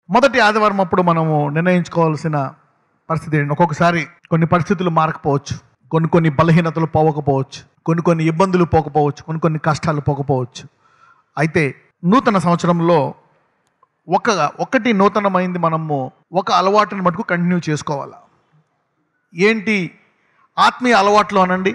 మొదటి ఆదివారం అప్పుడు మనము నిర్ణయించుకోవాల్సిన పరిస్థితి ఏంటి ఒక్కొక్కసారి కొన్ని పరిస్థితులు మారకపోవచ్చు కొన్ని కొన్ని బలహీనతలు పోవకపోవచ్చు కొన్ని కొన్ని ఇబ్బందులు పోకపోవచ్చు కొన్ని కొన్ని కష్టాలు పోకపోవచ్చు అయితే నూతన సంవత్సరంలో ఒక ఒకటి నూతనమైంది మనము ఒక అలవాటుని మటుకు కంటిన్యూ చేసుకోవాలి ఏంటి ఆత్మీయ అలవాట్లు అనండి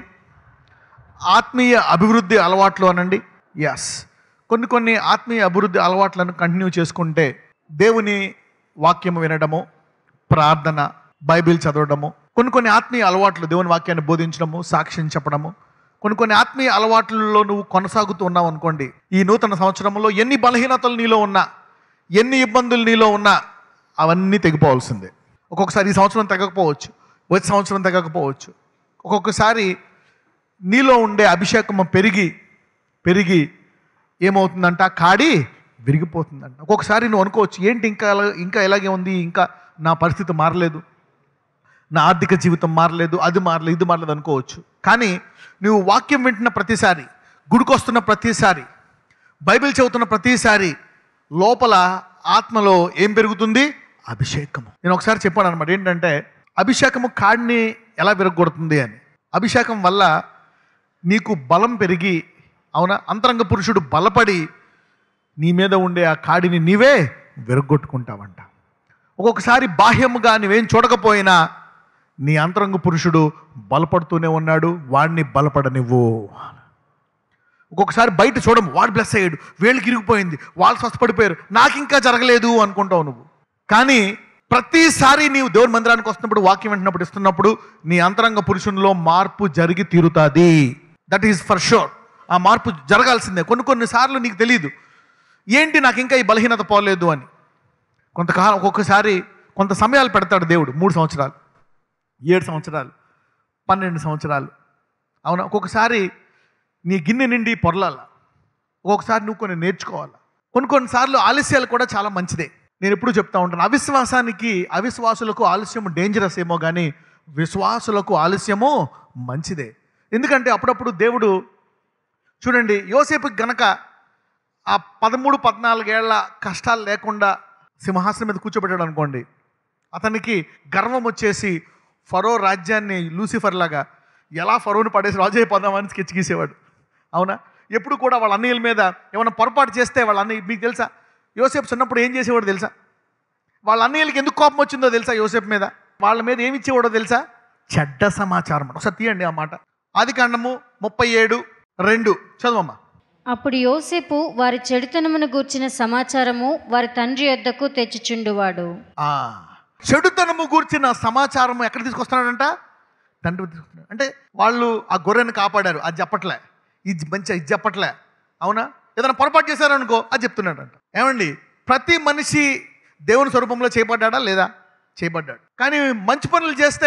ఆత్మీయ అభివృద్ధి అలవాట్లు అనండి ఎస్ కొన్ని కొన్ని ఆత్మీయ అభివృద్ధి అలవాట్లను కంటిన్యూ చేసుకుంటే దేవుని వాక్యం వినడము ప్రార్థన బైబిల్ చదవడము కొన్ని కొన్ని ఆత్మీయ అలవాట్లు దేవుని వాక్యాన్ని బోధించడము సాక్ష్యం చెప్పడము కొన్ని కొన్ని ఆత్మీయ అలవాట్లలో నువ్వు కొనసాగుతూ ఉన్నావు అనుకోండి ఈ నూతన సంవత్సరంలో ఎన్ని బలహీనతలు నీలో ఉన్నా ఎన్ని ఇబ్బందులు నీలో ఉన్నా అవన్నీ తెగిపోవాల్సిందే ఒక్కొక్కసారి ఈ సంవత్సరం తెగకపోవచ్చు వచ్చే సంవత్సరం తెగకపోవచ్చు ఒక్కొక్కసారి నీలో ఉండే అభిషేకం పెరిగి పెరిగి ఏమవుతుందంట ఆ కాడి విరిగిపోతుందంట ఒక్కొక్కసారి నువ్వు అనుకోవచ్చు ఏంటి ఇంకా ఎలా- ఇంకా ఇలాగే ఉంది ఇంకా నా పరిస్థితి మారలేదు నా ఆర్థిక జీవితం మారలేదు అది మారలేదు ఇది మారలేదు అనుకోవచ్చు కానీ నువ్వు వాక్యం వింటున్న ప్రతిసారి గుడికొస్తున్న ప్రతిసారి బైబిల్ చదువుతున్న ప్రతిసారి లోపల ఆత్మలో ఏం పెరుగుతుంది అభిషేకము నేను ఒకసారి చెప్పాను అనమాట ఏంటంటే అభిషేకము కాడిని ఎలా విరగొడుతుంది అని అభిషేకం వల్ల నీకు బలం పెరిగి అవునా అంతరంగ పురుషుడు బలపడి నీ మీద ఉండే ఆ కాడిని నీవే విరగొట్టుకుంటావంట ఒక్కొక్కసారి బాహ్యముగా నువ్వేం చూడకపోయినా నీ అంతరంగ పురుషుడు బలపడుతూనే ఉన్నాడు వాడిని బలపడనివ్వు ఒక్కొక్కసారి బయట చూడము వాడు బ్లెస్ అయ్యాడు వేళ్ళకి ఇరిగిపోయింది వాళ్ళు స్వస్థపడిపోయారు నాకు ఇంకా జరగలేదు అనుకుంటావు నువ్వు కానీ ప్రతిసారి నీవు దేవుని మందిరానికి వస్తున్నప్పుడు వాక్యం వింటున్నప్పుడు ఇస్తున్నప్పుడు నీ అంతరంగ పురుషునిలో మార్పు జరిగి తీరుతుంది దట్ ఈస్ ఫర్ షూర్ ఆ మార్పు జరగాల్సిందే కొన్ని కొన్నిసార్లు నీకు తెలియదు ఏంటి నాకు ఇంకా ఈ బలహీనత పోలేదు అని కొంతకాలం ఒక్కొక్కసారి కొంత సమయాలు పెడతాడు దేవుడు మూడు సంవత్సరాలు ఏడు సంవత్సరాలు పన్నెండు సంవత్సరాలు అవునా ఒక్కొక్కసారి నీ గిన్నె నిండి పొరలాల ఒక్కొక్కసారి నువ్వు కొన్ని నేర్చుకోవాలి కొన్ని కొన్నిసార్లు ఆలస్యాలు కూడా చాలా మంచిదే నేను ఎప్పుడు చెప్తా ఉంటాను అవిశ్వాసానికి అవిశ్వాసులకు ఆలస్యం డేంజరస్ ఏమో కానీ విశ్వాసులకు ఆలస్యము మంచిదే ఎందుకంటే అప్పుడప్పుడు దేవుడు చూడండి యోసేపుకి గనక ఆ పదమూడు పద్నాలుగేళ్ల కష్టాలు లేకుండా సింహాసనం మీద కూర్చోబెట్టాడు అనుకోండి అతనికి గర్వం వచ్చేసి ఫరో రాజ్యాన్ని లూసిఫర్ లాగా ఎలా ఫరోని పడేసి రాజు అయిపోదామని స్కెచ్ గీసేవాడు అవునా ఎప్పుడు కూడా వాళ్ళ అన్నయ్యల మీద ఏమైనా పొరపాటు చేస్తే వాళ్ళ అన్నయ్య మీకు తెలుసా యోసేపు చిన్నప్పుడు ఏం చేసేవాడు తెలుసా వాళ్ళ అన్నయ్యలకి ఎందుకు కోపం వచ్చిందో తెలుసా యోసేపు మీద వాళ్ళ మీద ఏమి ఇచ్చేవాడో తెలుసా చెడ్డ సమాచారం ఒకసారి తీయండి ఆ మాట ఆది కాండము ముప్పై ఏడు రెండు చదవమ్మా అప్పుడు యోసేపు వారి చెడుతనమును గూర్చిన సమాచారము వారి తండ్రి యొద్దకు తెచ్చుచుండువాడు ఆ, చెడుతనము గూర్చిన సమాచారం ఎక్కడ తీసుకొస్తున్నాడంట తండ్రి వద్ద తీసుకొస్తున్నాడు అంటే వాళ్ళు ఆ గొర్రెని కాపాడారు అది చెప్పట్లే ఇది మంచి ఇది చెప్పట్లే అవునా ఏదైనా పొరపాటు చేశారనుకో అది చెప్తున్నాడంట ఏమండి ప్రతి మనిషి దేవుని స్వరూపంలో చేయబడ్డాడా లేదా చేయబడ్డాడు కానీ మంచి పనులు చేస్తే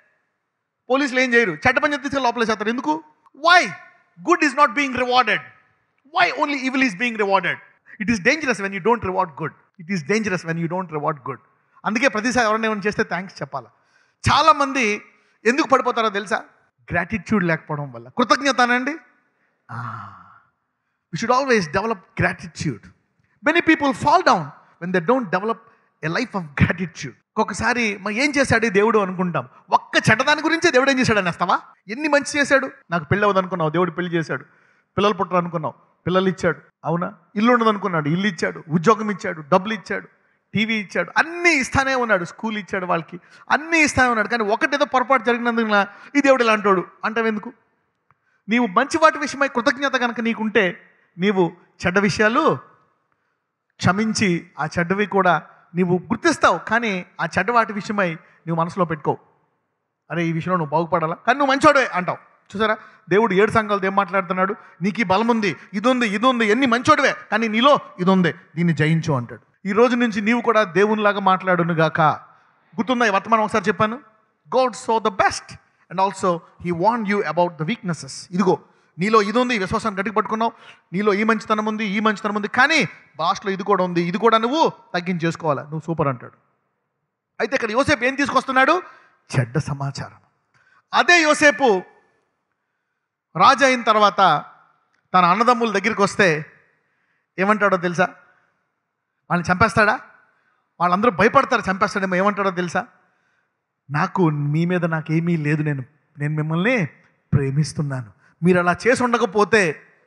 పోలీసులు ఏం చేయరు చెడ్డ పని తీసుకెళ్ళి లోపల చేస్తారు ఎందుకు why good is not being rewarded why only evil is being rewarded it is dangerous when you don't reward good it is dangerous when you don't reward good అందుకే ప్రతిసారి ఎవరైనా ఏమైనా చేస్తే థ్యాంక్స్ చెప్పాలి చాలామంది ఎందుకు పడిపోతారో తెలుసా గ్రాటిట్యూడ్ లేకపోవడం వల్ల కృతజ్ఞత అనండి we should always develop gratitude many people fall down when they don't develop a life of gratitude ఒక్కొక్కసారి మా ఏం చేశాడు ఈ దేవుడు అనుకుంటాం ఒక్క చెడ్డదాని గురించే దేవుడు ఏం చేశాడు అనేస్తావా ఎన్ని మంచి చేశాడు నాకు పెళ్ళి అవ్వదు అనుకున్నావు దేవుడు పెళ్లి చేశాడు పిల్లలు పుట్టరు అనుకున్నావు పిల్లలు ఇచ్చాడు అవునా ఇల్లు ఉండదు అనుకున్నాడు ఇల్లు ఇచ్చాడు ఉద్యోగం ఇచ్చాడు డబ్బులు ఇచ్చాడు టీవీ ఇచ్చాడు అన్నీ ఇస్తానే ఉన్నాడు స్కూల్ ఇచ్చాడు వాళ్ళకి అన్నీ ఇస్తానే ఉన్నాడు కానీ ఒకటేదో పొరపాటు జరిగినందుకు ఈ దేవుడు ఇలా అంటాడు అంటావెందుకు నీవు మంచి వాటి విషయమై కృతజ్ఞత కనుక నీకుంటే నీవు చెడ్డ విషయాలు క్షమించి ఆ చెడ్డవి కూడా నీవు గుర్తిస్తావు కానీ ఆ చెడ్డ వాటి విషయమై నువ్వు మనసులో పెట్టుకోవు అరే ఈ విషయంలో నువ్వు బాగుపడాలా కానీ నువ్వు మంచోడే అంటావు చూసారా దేవుడు ఏడు సంఘాలతో ఏం మాట్లాడుతున్నాడు నీకు ఈ బలం ఉంది ఇది ఉంది ఇది ఉంది ఎన్ని మంచోడివే కానీ నీలో ఇది ఉంది దీన్ని జయించు అంటాడు ఈ రోజు నుంచి నీవు కూడా దేవునిలాగా మాట్లాడును గాక గుర్తుందా ఈ వర్తమానం ఒకసారి చెప్పాను God so the best and also he want you about the weaknesses ఇదిగో నీలో ఇది ఉంది ఈ విశ్వాసాన్ని గట్టికి పట్టుకున్నావు నీలో ఈ మంచితనం ఉంది ఈ మంచితనం ఉంది కానీ భాషలో ఇది కూడా ఉంది ఇది కూడా నువ్వు తగ్గించేసుకోవాలి నువ్వు సూపర్ అంటాడు అయితే ఇక్కడ యోసేపు ఏం తీసుకొస్తున్నాడు చెడ్డ సమాచారం అదే యోసేపు రాజు అయిన తర్వాత తన అన్నదమ్ముల దగ్గరికి వస్తే ఏమంటాడో తెలుసా వాళ్ళని చంపేస్తాడా వాళ్ళందరూ భయపడతారు చంపేస్తాడేమో ఏమంటాడో తెలుసా నాకు మీ మీద నాకేమీ లేదు నేను నేను మిమ్మల్ని ప్రేమిస్తున్నాను మీరు అలా చేసి ఉండకపోతే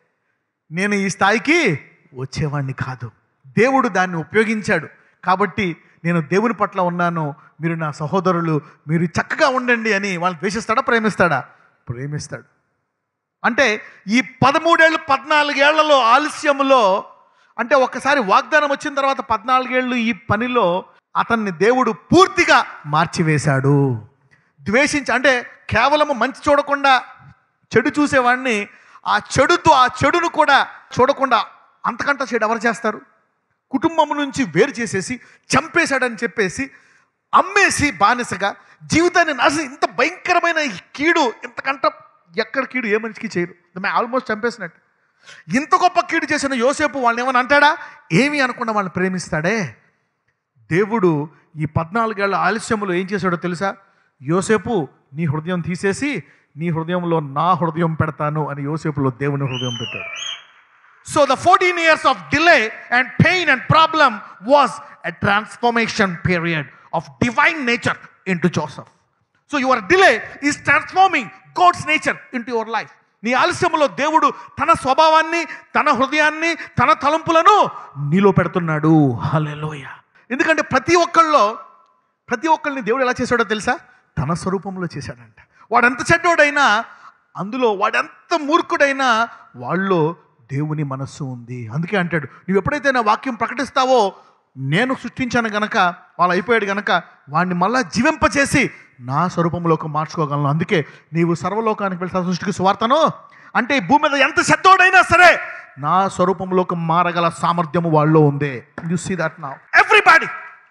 నేను ఈ స్థాయికి వచ్చేవాడిని కాదు దేవుడు దాన్ని ఉపయోగించాడు కాబట్టి నేను దేవుని పట్ల ఉన్నాను మీరు నా సహోదరులు మీరు చక్కగా ఉండండి అని వాళ్ళని ద్వేషిస్తాడా ప్రేమిస్తాడా ప్రేమిస్తాడు అంటే ఈ పదమూడేళ్ళు పద్నాలుగేళ్లలో ఆలస్యములో అంటే ఒక్కసారి వాగ్దానం వచ్చిన తర్వాత పద్నాలుగేళ్ళు ఈ పనిలో అతన్ని దేవుడు పూర్తిగా మార్చివేశాడు ద్వేషించి అంటే కేవలము మంచి చూడకుండా చెడు చూసేవాడిని ఆ చెడుతో ఆ చెడును కూడా చూడకుండా అంతకంట చెడు ఎవరు చేస్తారు కుటుంబం నుంచి వేరు చేసేసి చంపేశాడని చెప్పేసి అమ్మేసి బానిసగా జీవితాన్ని నాశనం ఇంత భయంకరమైన ఈ కీడు ఇంతకంట ఎక్కడ కీడు ఏ మనిషికి చేయరు ఆల్మోస్ట్ చంపేసినట్టు ఇంత గొప్ప కీడు చేసిన యోసేపు వాళ్ళని ఏమని అంటాడా ఏమీ అనకుండా వాళ్ళని ప్రేమిస్తాడే దేవుడు ఈ పద్నాలుగేళ్ల ఆలస్యములో ఏం చేశాడో తెలుసా యోసేపు నీ హృదయం తీసేసి నీ హృదయంలో నా హృదయం పెడతాను అని యోసేపులో దేవుని హృదయం పెట్టాడు so the fourteen years of delay and pain and problem was a transformation period of divine nature into Joseph so your delay is transforming God's nature into your life నీ ఆలస్యములో దేవుడు తన స్వభావాన్ని తన హృదయాన్ని తన తలంపులను నీలో పెడుతున్నాడు హల్లెలూయ ఎందుకంటే ప్రతి ఒక్కళ్ళలో ప్రతి ఒక్కరిని దేవుడు ఎలా చేశాడో తెలుసా తన స్వరూపంలో చేశాడంట వాడెంత చెడ్డోడైనా అందులో వాడెంత మూర్ఖుడైనా వాళ్ళలో దేవుని మనస్సు ఉంది అందుకే అంటాడు నువ్వు ఎప్పుడైతే నా వాక్యం ప్రకటిస్తావో నేను సృష్టించాను గనక వాళ్ళు అయిపోయాడు గనక వాడిని మళ్ళా జీవింపచేసి నా స్వరూపంలోకి మార్చుకోగలను అందుకే నీవు సర్వలోకానికి వెళ్ళి సర్వ సృష్టికి సువార్తను అంటే ఈ భూమి మీద ఎంత చెడ్డోడైనా సరే నా స్వరూపంలోకి మారగల సామర్థ్యము వాళ్ళలో ఉంది యు సీ దట్ నా everybody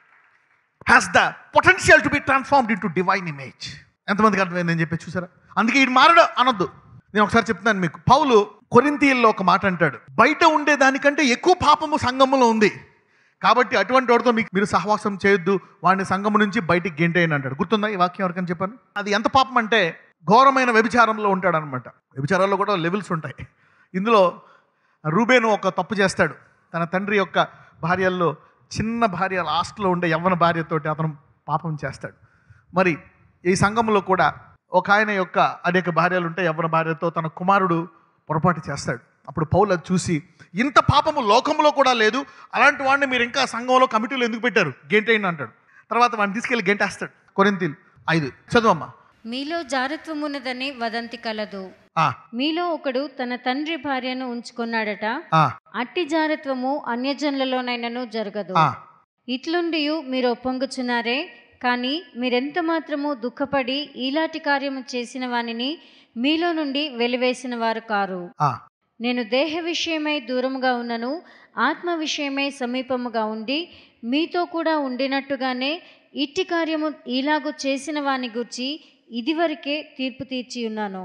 has the potential to be transformed into divine image ఎంతమందికి అర్థమైంది నేను చెప్పి చూసారా అందుకే ఇది మారడు అనొద్దు నేను ఒకసారి చెప్తున్నాను మీకు పౌలు కొరింతీల్లో ఒక మాట అంటాడు బయట ఉండే దానికంటే ఎక్కువ పాపము సంఘములో ఉంది కాబట్టి అటువంటి వాడితో మీకు మీరు సహవాసం చేయొద్దు వాడిని సంఘము నుంచి బయటికి గెంటేయని అంటాడు గుర్తుందా ఈ వాక్యం ఎవరికని చెప్పాను అది ఎంత పాపం అంటే ఘోరమైన వ్యభిచారంలో ఉంటాడు అనమాట వ్యభిచారాల్లో కూడా లెవెల్స్ ఉంటాయి ఇందులో రూబేను ఒక తప్పు చేస్తాడు తన తండ్రి యొక్క భార్యల్లో చిన్న భార్య లాస్ట్లో ఉండే యవ్వన భార్యతోటి అతను పాపం చేస్తాడు మరి ఈ సంఘంలో కూడా ఒక ఆయన యొక్క అనేక భార్యలు ఉంటే యవ్వన భార్యతో తన కుమారుడు పొరపాటు చేస్తాడు అప్పుడు పౌలు అది చూసి ఇంత పాపము లోకంలో కూడా లేదు అలాంటి వాడిని మీరు ఇంకా సంఘంలో కమిటీలో ఎందుకు పెట్టారు గెంటేయండి అంటాడు తర్వాత వాడిని తీసుకెళ్ళి గెంటేస్తాడు కొరింతీలు ఐదు చదువమ్మా మీలో జారత్వమున్నదని వదంతి కలదు ఆ, మీలో ఒకడు తన తండ్రి భార్యను ఉంచుకున్నాడట ఆ, అట్టి జారత్వము అన్యజనులలోనైనను జరగదు ఆ. ఇట్లుండి మీరు ఒప్పొంగుచున్నారే కానీ మీరెంత మాత్రము దుఃఖపడి ఈలాటి కార్యము చేసిన వానిని మీలో నుండి వెలివేసిన వారు కారు ఆ. నేను దేహ విషయమై దూరముగా ఉన్నను ఆత్మ విషయమై సమీపముగా ఉండి మీతో కూడా ఉండినట్టుగానే ఇట్టి కార్యము ఇలాగు చేసిన వాని గురించి ఇదివరకే తీర్పు తీర్చి ఉన్నాను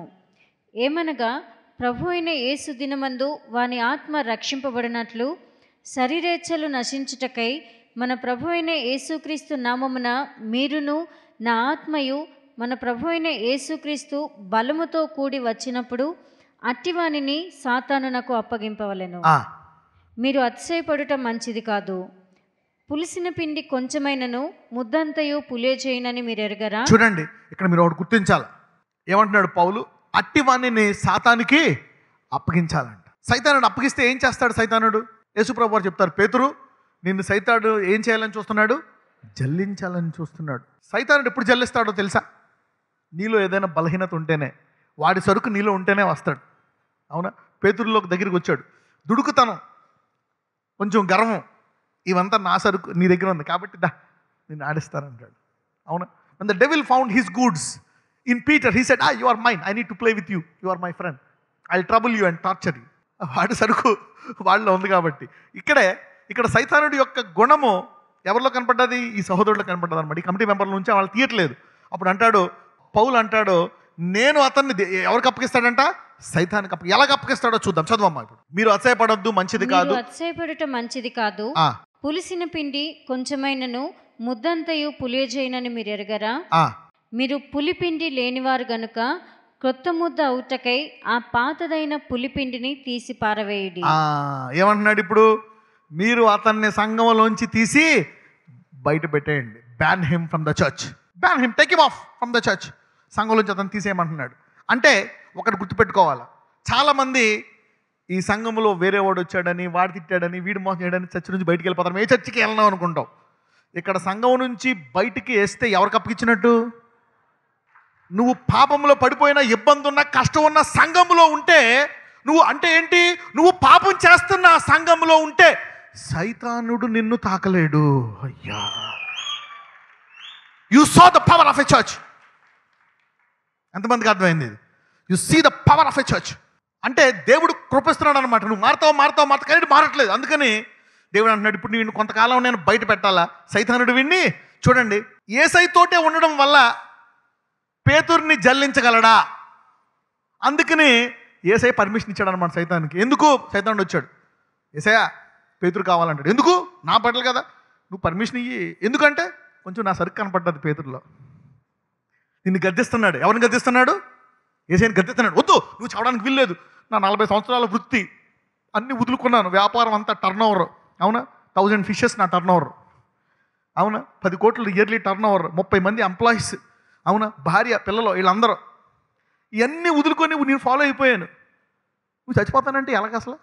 ఏమనగా ప్రభు అయిన యేసు దినమందు వాని ఆత్మ రక్షింపబడినట్లు శరీరేచ్ఛలు నశించుటకై మన ప్రభు అయిన యేసుక్రీస్తు నామమున మీరును నా ఆత్మయు మన ప్రభు అయిన యేసుక్రీస్తు బలముతో కూడి వచ్చినప్పుడు అట్టివానిని సాతానునకు అప్పగింపవలెను ఆ. మీరు అతిశయపడుట మంచిది కాదు పులిసిన పిండి కొంచెమైనను ముద్దంతయు పులియచేయనని మీరు ఎరగరా చూడండి ఇక్కడ మీరు ఒకటి గుర్తించాలి ఏమంటున్నాడు పౌలు అట్టి వాణ్ణి సాతానికి అప్పగించాలంట సైతానుడు అప్పగిస్తే ఏం చేస్తాడు సైతానుడు యేసుప్రభు వారు చెప్తారు పేతురు నిన్ను సైతాడు ఏం చేయాలని చూస్తున్నాడు జల్లించాలని చూస్తున్నాడు సైతానుడు ఎప్పుడు జల్లిస్తాడో తెలుసా నీలో ఏదైనా బలహీనత ఉంటేనే వాడి సరుకు నీలో ఉంటేనే వస్తాడు అవునా పేతురులోకి దగ్గరికి వచ్చాడు దుడుకుతనం కొంచెం గర్వం ఇవంతా నా సరుకు నీ దగ్గర ఉంది కాబట్టి దా నేను ఆడిస్తానంటాడు అవునా and the devil found his goods in Peter he said ah you are mine I need to play with you you are my friend I trouble you and torture you వాడి సరుకు వాళ్ళలో ఉంది కాబట్టి ఇక్కడే ఇక్కడ సైతానుడి యొక్క గుణము ఎవరిలో కనపడ్డది ఈ సహోదరులో కనపడ్డది అనమాట ఈ కమిటీ మెంబర్ల నుంచి వాళ్ళు తీయట్లేదు అప్పుడు అంటాడు పౌలు అంటాడు నేను అతన్ని దే- ఎవరికి అప్పగిస్తాడంట సైతానికి అప్ప ఎలాగ అప్పగిస్తాడో చూద్దాం చదవమ్మా ఇప్పుడు మీరు అసహ్యపడొద్దు మంచిది కాదు మీరు అతిశయపడుట మంచిది కాదు ఆ, పులిసిన పిండి కొంచెమైనను ముద్దంతయు పులియజేయనని మీరు ఎరగరా ఆ, మీరు పులిపిండి లేనివారు గనుక క్రొత్త ముద్ద అవుటకై ఆ పాతదైన పులిపిండిని తీసి పారవేయుడి ఆ, ఏమంటున్నాడు ఇప్పుడు మీరు అతన్ని సంఘంలోంచి తీసి బయట పెట్టేయండి ban him from the church ban him take him off from the church సంఘంలోంచి అతను తీసేయమంటున్నాడు అంటే ఒకటి గుర్తుపెట్టుకోవాలి చాలామంది ఈ సంఘంలో వేరే వాడు వచ్చాడని వాడు తిట్టాడని వీడు మోసం చేయడని చర్చ్ నుంచి బయటికి వెళ్ళిపోతాం ఏ చర్చికి వెళ్ళినాం అనుకుంటాం ఇక్కడ సంఘం నుంచి బయటికి వేస్తే ఎవరికి అప్పగించినట్టు నువ్వు పాపంలో పడిపోయిన ఇబ్బంది ఉన్న కష్టం ఉన్న సంఘంలో ఉంటే నువ్వు అంటే ఏంటి నువ్వు పాపం చేస్తున్న ఆ సంఘంలో ఉంటే సైతానుడు నిన్ను తాకలేడు అయ్యా you saw the power of a church ఎంతమందికి అర్థమైంది ఇది you see the power of a church అంటే దేవుడు కృపిస్తున్నాడు అనమాట నువ్వు మారుతావు మారుతావు మారుతావు కానీ మారట్లేదు అందుకని దేవుడు అంటున్నాడు ఇప్పుడు నేను కొంతకాలం నేను బయట పెట్టాలా సైతానుడు విన్ని చూడండి ఏ సైతోటే ఉండడం వల్ల పేతుర్ని జల్లించగలడా అందుకని ఏసై పర్మిషన్ ఇచ్చాడు అనమాట సైతానికి ఎందుకు సైతానుడు వచ్చాడు ఏసయ్య పేతురు కావాలంటాడు ఎందుకు నా పట్ల కదా నువ్వు పర్మిషన్ ఇయ్యి ఎందుకంటే కొంచెం నా సరుకు కనపడ్డది పేతురులో నిన్ను గద్దిస్తున్నాడు ఎవరిని గద్దిస్తున్నాడు ఏసైని గద్దిస్తున్నాడు వద్దు నువ్వు చదవడానికి వీల్లేదు నా నలభై సంవత్సరాల వృత్తి అన్ని వదులుకున్నాను వ్యాపారం అంతా టర్న్ ఓవర్ అవునా థౌజండ్ ఫిషెస్ నా టర్న్ ఓవర్ అవునా పది కోట్ల ఇయర్లీ టర్న్ ఓవర్ ముప్పై మంది ఎంప్లాయీస్ అవునా భార్య పిల్లలు వీళ్ళందరూ ఇవన్నీ వదులుకొని నేను ఫాలో అయిపోయాను నువ్వు చచ్చిపోతానంటే ఎలాగ అసలు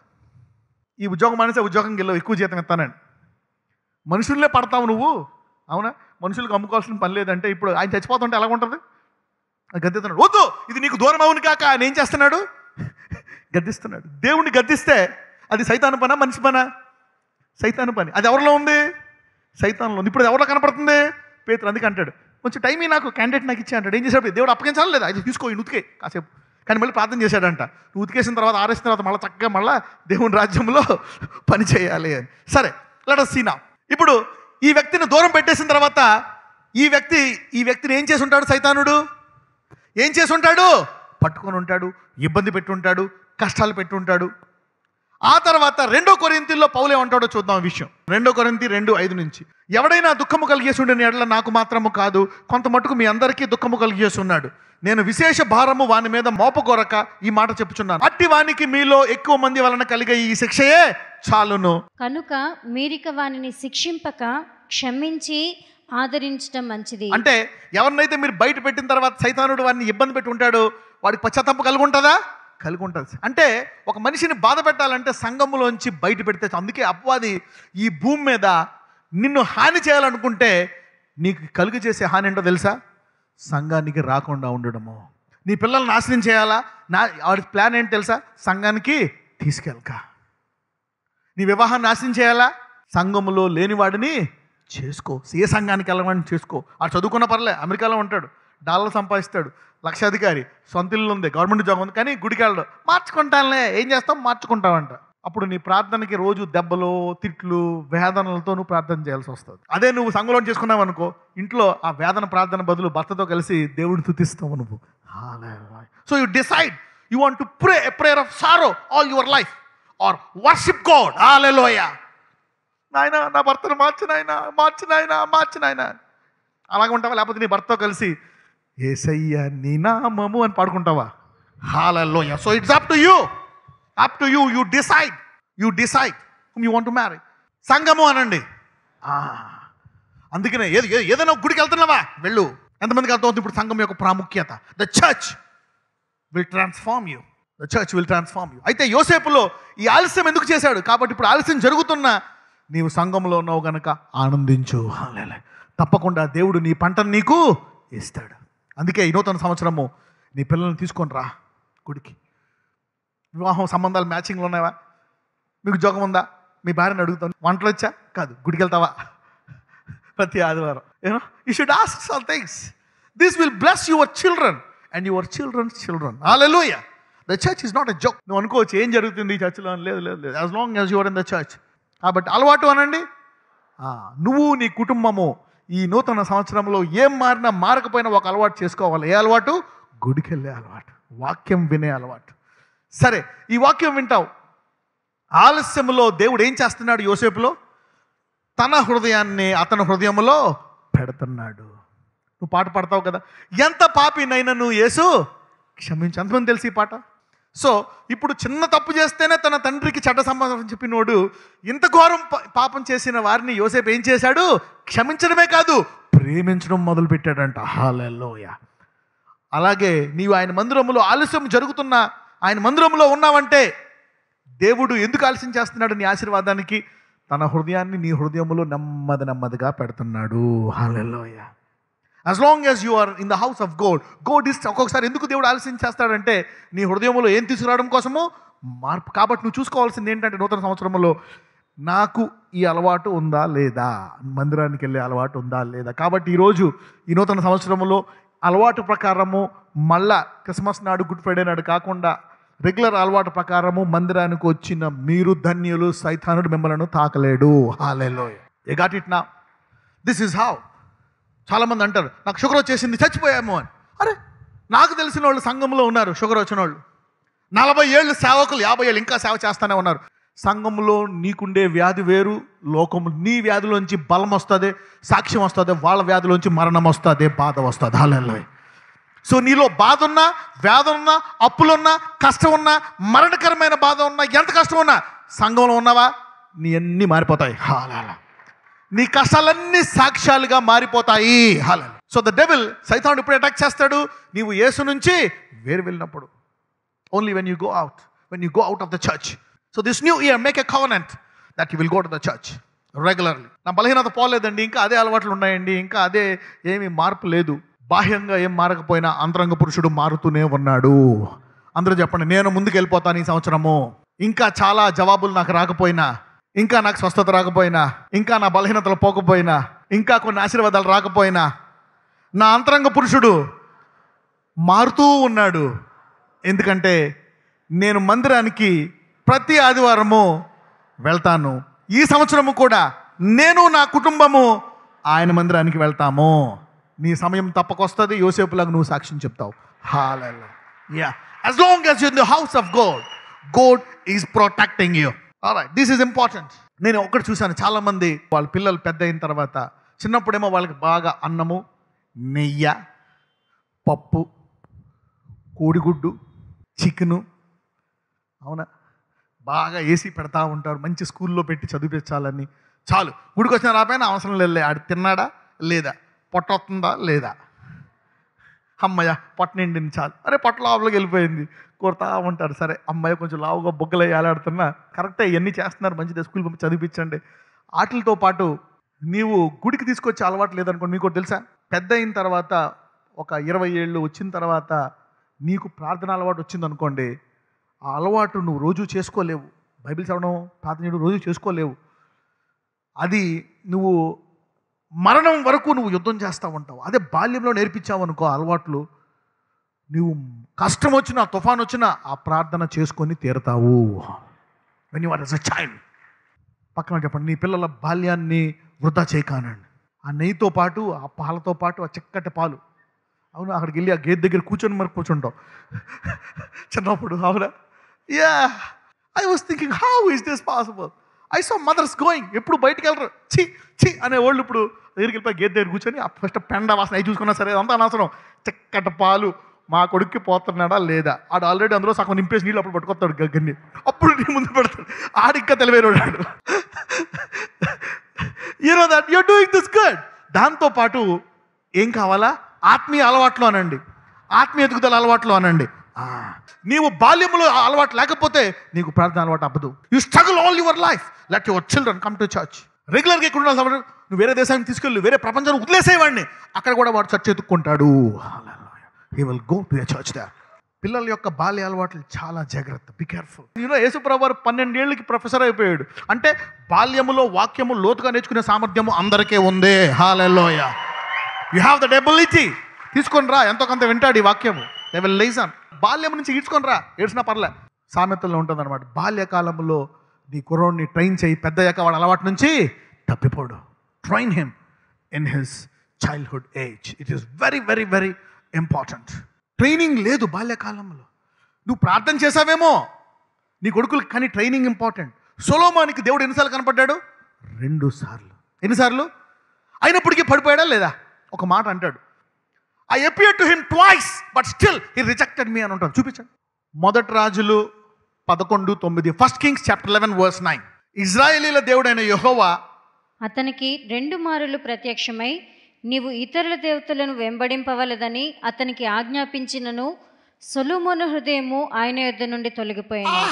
ఈ ఉద్యోగం మానేసే ఉద్యోగంకి వెళ్ళవు ఎక్కువ జీతం ఇస్తానండి మనుషుల్లే పడతావు నువ్వు అవునా మనుషులకు అమ్ముకోవాల్సిన పని లేదంటే ఇప్పుడు ఆయన చచ్చిపోతుంటే ఎలా ఉంటుంది గద్దెస్తున్నాడు వద్దు ఇది నీకు దూరం అవును కాక ఆయన ఏం చేస్తున్నాడు గద్దిస్తున్నాడు దేవుణ్ణి గద్దిస్తే అది సైతాను పనా మనిషి పనా సైతాను పని అది ఎవరిలో ఉంది సైతాన్లో ఉంది ఇప్పుడు అది ఎవరిలో కనపడుతుంది పేతురు అందుకే అంటాడు కొంచెం టైం ఈ నాకు క్యాండిడేట్ నాకు ఇచ్చే అంటాడు ఏం చేశాడు దేవుడు అప్పగించాలి లేదా అది తీసుకో ఈ ఉతికే కాసేపు కానీ మళ్ళీ ప్రార్థన చేశాడంట నువ్వు ఉతికేసిన తర్వాత ఆరేసిన తర్వాత మళ్ళీ చక్కగా మళ్ళీ దేవుని రాజ్యంలో పని చేయాలి అని సరే లెట్ సీనా ఇప్పుడు ఈ వ్యక్తిని దూరం పెట్టేసిన తర్వాత ఈ వ్యక్తి ఈ వ్యక్తిని ఏం చేసి ఉంటాడు సైతానుడు ఏం చేసి ఉంటాడు పట్టుకొని ఉంటాడు ఇబ్బంది పెట్టి ఉంటాడు కష్టాలు పెట్టి ఉంటాడు ఆ తర్వాత రెండో కొరింతిలో పౌలు ఏమంటాడో చూద్దాం ఈ విషయం రెండో కొరింతి రెండు ఐదు నుంచి ఎవడైనా దుఃఖము కలిగేసి ఉండిన ఎడల నాకు మాత్రము కాదు కొంత మటుకు మీ అందరికీ దుఃఖము కలిగేసి ఉన్నాడు నేను విశేష భారము వాని మీద మోపకొరక ఈ మాట చెప్పుచున్నాను అట్టి వానికి మీలో ఎక్కువ మంది వలన కలిగే ఈ శిక్షయే చాలును కనుక మీరిక వానిని శిక్షింపక క్షమించి ఆదరించడం మంచిది అంటే ఎవరినైతే మీరు బయట పెట్టిన తర్వాత సైతానుడు వాడిని ఇబ్బంది పెట్టి ఉంటాడు వాడికి పశ్చాత్తాపం కలిగి ఉంటుందా కలిగి ఉంటుంది అంటే ఒక మనిషిని బాధ పెట్టాలంటే సంఘములోంచి బయట పెడితే అందుకే అపవాది ఈ భూమి మీద నిన్ను హాని చేయాలనుకుంటే నీకు కలుగు చేసే హాని ఏంటో తెలుసా సంఘానికి రాకుండా ఉండడము నీ పిల్లల్ని నాశనం చేయాలా నా వాడి ప్లాన్ ఏంటి తెలుసా సంఘానికి తీసుకెళ్ళక నీ వివాహాన్ని నాశనం చేయాలా సంఘములో లేనివాడిని చేసుకో ఏ సంఘానికి వెళ్ళమని చేసుకో ఆ చదువుకున్న పర్లే అమెరికాలో ఉంటాడు డాలర్ సంపాదిస్తాడు లక్షాధికారి సొంత ఇల్లు ఉంది గవర్నమెంట్ జాబ్ ఉంది కానీ గుడికి వెళ్ళడు మార్చుకుంటానులే ఏం చేస్తాం మార్చుకుంటావంట అప్పుడు నీ ప్రార్థనకి రోజు దెబ్బలు తిట్లు వేదనలతో నువ్వు ప్రార్థన చేయాల్సి వస్తుంది అదే నువ్వు సంఘంలో చేసుకున్నావు అనుకో ఇంట్లో ఆ వేదన ప్రార్థన బదులు భర్తతో కలిసి దేవుడిని తుతిస్తావు నువ్వు so you decide you want to pray a prayer of sorrow all your life or worship God hallelujah నాయన నా భర్తను మార్చి నాయన మార్చి నాయన మార్చి నాయన అలాగే ఉంటావా లేకపోతే నీ భర్తతో కలిసి ఏసయ్య నీ నామము అని పాడుకుంటావా hallelujah so it's up to you up to you you decide you decide hmm you want to marry సంగము అనండి ఆ, అందుకనే ఏది ఏ- ఏదైనా ఒక గుడికి వెళ్తున్నావా వెళ్ళు ఎంతమందికి అర్థమవుతుంది ఇప్పుడు సంఘం యొక్క ప్రాముఖ్యత the church will transform you the church will transform you అయితే యోసేపులో ఈ ఆలస్యం ఎందుకు చేశాడు కాబట్టి ఇప్పుడు ఆలస్యం జరుగుతున్న నీవు సంఘంలో ఉన్నావు గనక ఆనందించు హల్లెలూయా. తప్పకుండా దేవుడు నీ పంటను నీకు ఇస్తాడు అందుకే ఈ నూతన సంవత్సరము నీ పిల్లల్ని తీసుకొని రా గుడికి వివాహం సంబంధాలు మ్యాచింగ్లు ఉన్నాయా మీకు జోగం ఉందా మీ భార్యను అడుగుతాను వంటలు వచ్చా కాదు గుడికి వెళ్తావా ప్రతి ఆదివారం you know you should ask some things this will bless your children and your children's children hallelujah the church is not a joke నువ్వు అనుకోవచ్చు ఏం జరుగుతుంది ఈ చర్చ్లో అని లేదు లేదు లేదు as long as your in the church కాబట్టి అలవాటు అనండి ఆ, నువ్వు నీ కుటుంబము ఈ నూతన సంవత్సరంలో ఏం మారినా మారకపోయినా ఒక అలవాటు చేసుకోవాలి ఏ అలవాటు గుడికి వెళ్ళే అలవాటు వాక్యం వినే అలవాటు సరే ఈ వాక్యం వింటావు ఆలస్యంలో దేవుడు ఏం చేస్తున్నాడు యోసేపులో తన హృదయాన్ని అతని హృదయంలో పెడుతున్నాడు నువ్వు పాట పాడతావు కదా ఎంత పాపినైనా నువ్వు యేసు క్షమించు ఎంతమంది తెలిసి ఈ పాట సో ఇప్పుడు చిన్న తప్పు చేస్తేనే తన తండ్రికి చెడ్డ సమాధానం చెప్పినోడు ఇంత ఘోరం పా- పాపం చేసిన వారిని యోసేపు ఏం చేశాడు క్షమించడమే కాదు ప్రేమించడం మొదలు పెట్టాడంట హాలెల్లోయ అలాగే నీవు ఆయన మందిరములో ఆలస్యం జరుగుతున్న ఆయన మందిరంలో ఉన్నావంటే దేవుడు ఎందుకు ఆలస్యం చేస్తున్నాడు నీ ఆశీర్వాదానికి తన హృదయాన్ని నీ హృదయములో నెమ్మది నెమ్మదిగా పెడుతున్నాడు హాలెల్లోయ as long as you are in the house of God God is ఒక్కొక్కసారి ఎందుకు దేవుడు ఆలస్యం చేస్తాడంటే నీ హృదయంలో ఏం తీసుకురావడం కోసము మార్పు కాబట్టి నువ్వు చూసుకోవాల్సింది ఏంటంటే నూతన సంవత్సరంలో నాకు ఈ అలవాటు ఉందా లేదా మందిరానికి వెళ్ళే అలవాటు ఉందా లేదా కాబట్టి ఈరోజు ఈ నూతన సంవత్సరంలో అలవాటు ప్రకారము మళ్ళా క్రిస్మస్ నాడు గుడ్ ఫ్రైడే నాడు కాకుండా రెగ్యులర్ అలవాటు ప్రకారము మందిరానికి వచ్చిన మీరు ధన్యులు సైతానుడు మిమ్మల్ని తాకలేడు హాలేలో ఏ గాట్ ఇట్ నా దిస్ ఇస్ హౌ చాలామంది అంటారు నాకు షుగర్ వచ్చేసింది చచ్చిపోయాము అని అరే నాకు తెలిసిన వాళ్ళు సంఘంలో ఉన్నారు షుగర్ వచ్చిన వాళ్ళు నలభై ఏళ్ళు సేవకులు యాభై ఏళ్ళు ఇంకా సేవ చేస్తూనే ఉన్నారు సంఘంలో నీకుండే వ్యాధి వేరు లోకము నీ వ్యాధిలోంచి బలం వస్తుంది సాక్ష్యం వస్తుంది వాళ్ళ వ్యాధిలోంచి మరణం వస్తుంది బాధ వస్తుంది హాలలో సో నీలో బాధ ఉన్నా వ్యాధి ఉన్నా అప్పులున్నా కష్టం ఉన్నా మరణకరమైన బాధ ఉన్నా ఎంత కష్టం ఉన్నా సంఘంలో ఉన్నావా నీ అన్నీ మారిపోతాయి హాలాల నీ కష్టాలన్నీ సాక్ష్యాలుగా మారిపోతాయి హాల సో ద డెవిల్ సైతాన్ ఇప్పుడు అటాక్ చేస్తాడు నీవు యేసు నుంచి వేరు వెళ్ళినప్పుడు only when you go out when you go out of the church so this new year make a covenant that you will go to the church regularly నా బలహీనత పోలేదండి ఇంకా అదే అలవాట్లు ఉన్నాయండి ఇంకా అదే ఏమీ మార్పు లేదు బాహ్యంగా ఏం మారకపోయినా అంతరంగ పురుషుడు మారుతూనే ఉన్నాడు అందరూ చెప్పండి నేను ముందుకు వెళ్ళిపోతాను ఈ సంవత్సరము ఇంకా చాలా జవాబులు నాకు రాకపోయినా ఇంకా నాకు స్వస్థత రాకపోయినా ఇంకా నా బలహీనతలు పోకపోయినా ఇంకా కొన్ని ఆశీర్వాదాలు రాకపోయినా నా అంతరంగ పురుషుడు మారుతూ ఉన్నాడు ఎందుకంటే నేను మందిరానికి ప్రతి ఆదివారము వెళ్తాను ఈ సంవత్సరము కూడా నేను నా కుటుంబము ఆయన మందిరానికి వెళ్తాము నీ సమయం తప్పకొస్తుంది యోసేపులాగా నువ్వు సాక్ష్యం చెప్తావు హాలెల్లా yeah as long as in the house of God God is protecting you right this is important నేను ఒకటి చూశాను చాలామంది వాళ్ళ పిల్లలు పెద్ద అయిన తర్వాత చిన్నప్పుడేమో వాళ్ళకి బాగా అన్నము నెయ్య పప్పు కోడిగుడ్డు చికెను అవునా బాగా ఏసీ పెడతా ఉంటారు మంచి స్కూల్లో పెట్టి చదివించాలని చాలు గుడికి వచ్చిన రాపోయినా అవసరం లేదు ఆడు తిన్నాడా లేదా పొట్ట వస్తుందా లేదా అమ్మయ్య పొట్ట నిండింది చాలు అరే పొట్ట లోపలికి వెళ్ళిపోయింది కొడతా ఉంటారు సరే అమ్మాయి కొంచెం లావుగా బొగ్గలు వేలాడుతున్నా కరెక్టే ఇవన్నీ చేస్తున్నారు మంచిదే స్కూల్ పంపి చదివించండి వాటితో పాటు నీవు గుడికి తీసుకొచ్చే అలవాటు లేదనుకోండి మీకు ఒకటి తెలుసా పెద్ద అయిన తర్వాత ఒక ఇరవై ఏళ్ళు వచ్చిన తర్వాత నీకు ప్రార్థన అలవాటు వచ్చిందనుకోండి ఆ అలవాటు నువ్వు రోజు చేసుకోలేవు బైబిల్ చదవడం ప్రార్థన చేయడం రోజు చేసుకోలేవు అది నువ్వు మరణం వరకు నువ్వు యుద్ధం చేస్తూ ఉంటావు అదే బాల్యంలో నేర్పించావు అనుకో ఆ అలవాట్లు నువ్వు కష్టం వచ్చినా తుఫాన్ వచ్చినా ఆ ప్రార్థన చేసుకొని తీరతావు when you are as a child పక్కన చెప్పండి నీ పిల్లల బాల్యాన్ని వృధా చేయకానండి ఆ నెయ్యితో పాటు ఆ పాలతో పాటు ఆ చిక్కటి పాలు అవును అక్కడికి వెళ్ళి ఆ గేట్ దగ్గర కూర్చొని మరి కూర్చుంటావు చిన్నప్పుడు అవునా yeah I was thinking how is this possible I so mothers going ఎప్పుడు బయటికి వెళ్ళరు చి చి అనే వాళ్ళు ఇప్పుడు దగ్గరికి వెళ్ళిపోయి గేట్ దగ్గర కూర్చొని ఆ ఫస్ట్ పెండ వాసన అవి చూసుకున్నా సరే అంతా అనవసరం చిక్కటి పాలు మా కొడుక్కి పోతున్నాడా లేదా ఆడు ఆల్రెడీ అందులో సగం నింపేసి నీళ్ళు అప్పుడు పట్టుకొస్తాడు గగ్గన్ని అప్పుడు నీ ముందు పెడతాడు ఆడు ఇంకా తెలివైనవాడు you know that your doing this good దాంతో పాటు ఏం కావాలా ఆత్మీయ అలవాట్లు అనండి ఆత్మీయ ఎదుగుదల అలవాట్లు అనండి ఆ, నీవు బాల్యంలో ఆ అలవాటు లేకపోతే నీకు ప్రార్థన అలవాటు అవ్వదు you struggle all your life let your children come to church రెగ్యులర్గా ఇక్కడ ఉండాలి కాబట్టి నువ్వు వేరే దేశానికి తీసుకెళ్ళి వేరే ప్రపంచాన్ని వదిలేసేవాడిని అక్కడ కూడా వాడు చర్చ్ ఎత్తుక్కుంటాడు he will go to a church దా పిల్లల యొక్క బాల్య అలవాట్లు చాలా జాగ్రత్త బి కేర్ఫుల్ నేను యేసుప్రభు వారు పన్నెండేళ్ళకి ప్రొఫెసర్ అయిపోయాడు అంటే బాల్యములో వాక్యము లోతుగా నేర్చుకునే సామర్థ్యము అందరికీ ఉంది హాలెల్లోయ యు హ్యావ్ దట్ ఎబిలిటీ తీసుకొని రా ఎంతో కొంత వింటాడు ఈ వాక్యము దే విల్ లైసన్ బాల్యం నుంచి ఈడ్చుకొని రా ఏడ్చినా పర్లే సామెతల్లో ఉంటుంది అనమాట బాల్యకాలంలో నీ కుర్రోడిని ట్రైన్ చేయి పెద్ద అయ్యాక వాడు అలవాటు నుంచి తప్పిపోడు train him in his childhood age it is very very very important training లేదు బాల్యకాలంలో నువ్వు ప్రార్థన చేసావేమో నీ కొడుకులు కానీ ట్రైనింగ్ ఇంపార్టెంట్ సొలోమానికి దేవుడు ఎన్నిసార్లు కనపడ్డాడు రెండు సార్లు ఎన్నిసార్లు అయినప్పటికీ పడిపోయాడా లేదా ఒక మాట అంటాడు I appear to him twice but still he rejected me అని ఉంటాడు చూపించండి మొదటి రాజులు పదకొండు తొమ్మిది first kings chapter eleven verse nine ఇజ్రాయేలీల దేవుడైన యెహోవా అతనికి రెండు మారులు ప్రత్యక్షమై నీవు ఇతరుల దేవతలను వెంబడింపవలదని అతనికి ఆజ్ఞాపించినను సొలొమోను హృదయము ఆయన యొద్ద నుండి తొలగిపోయాను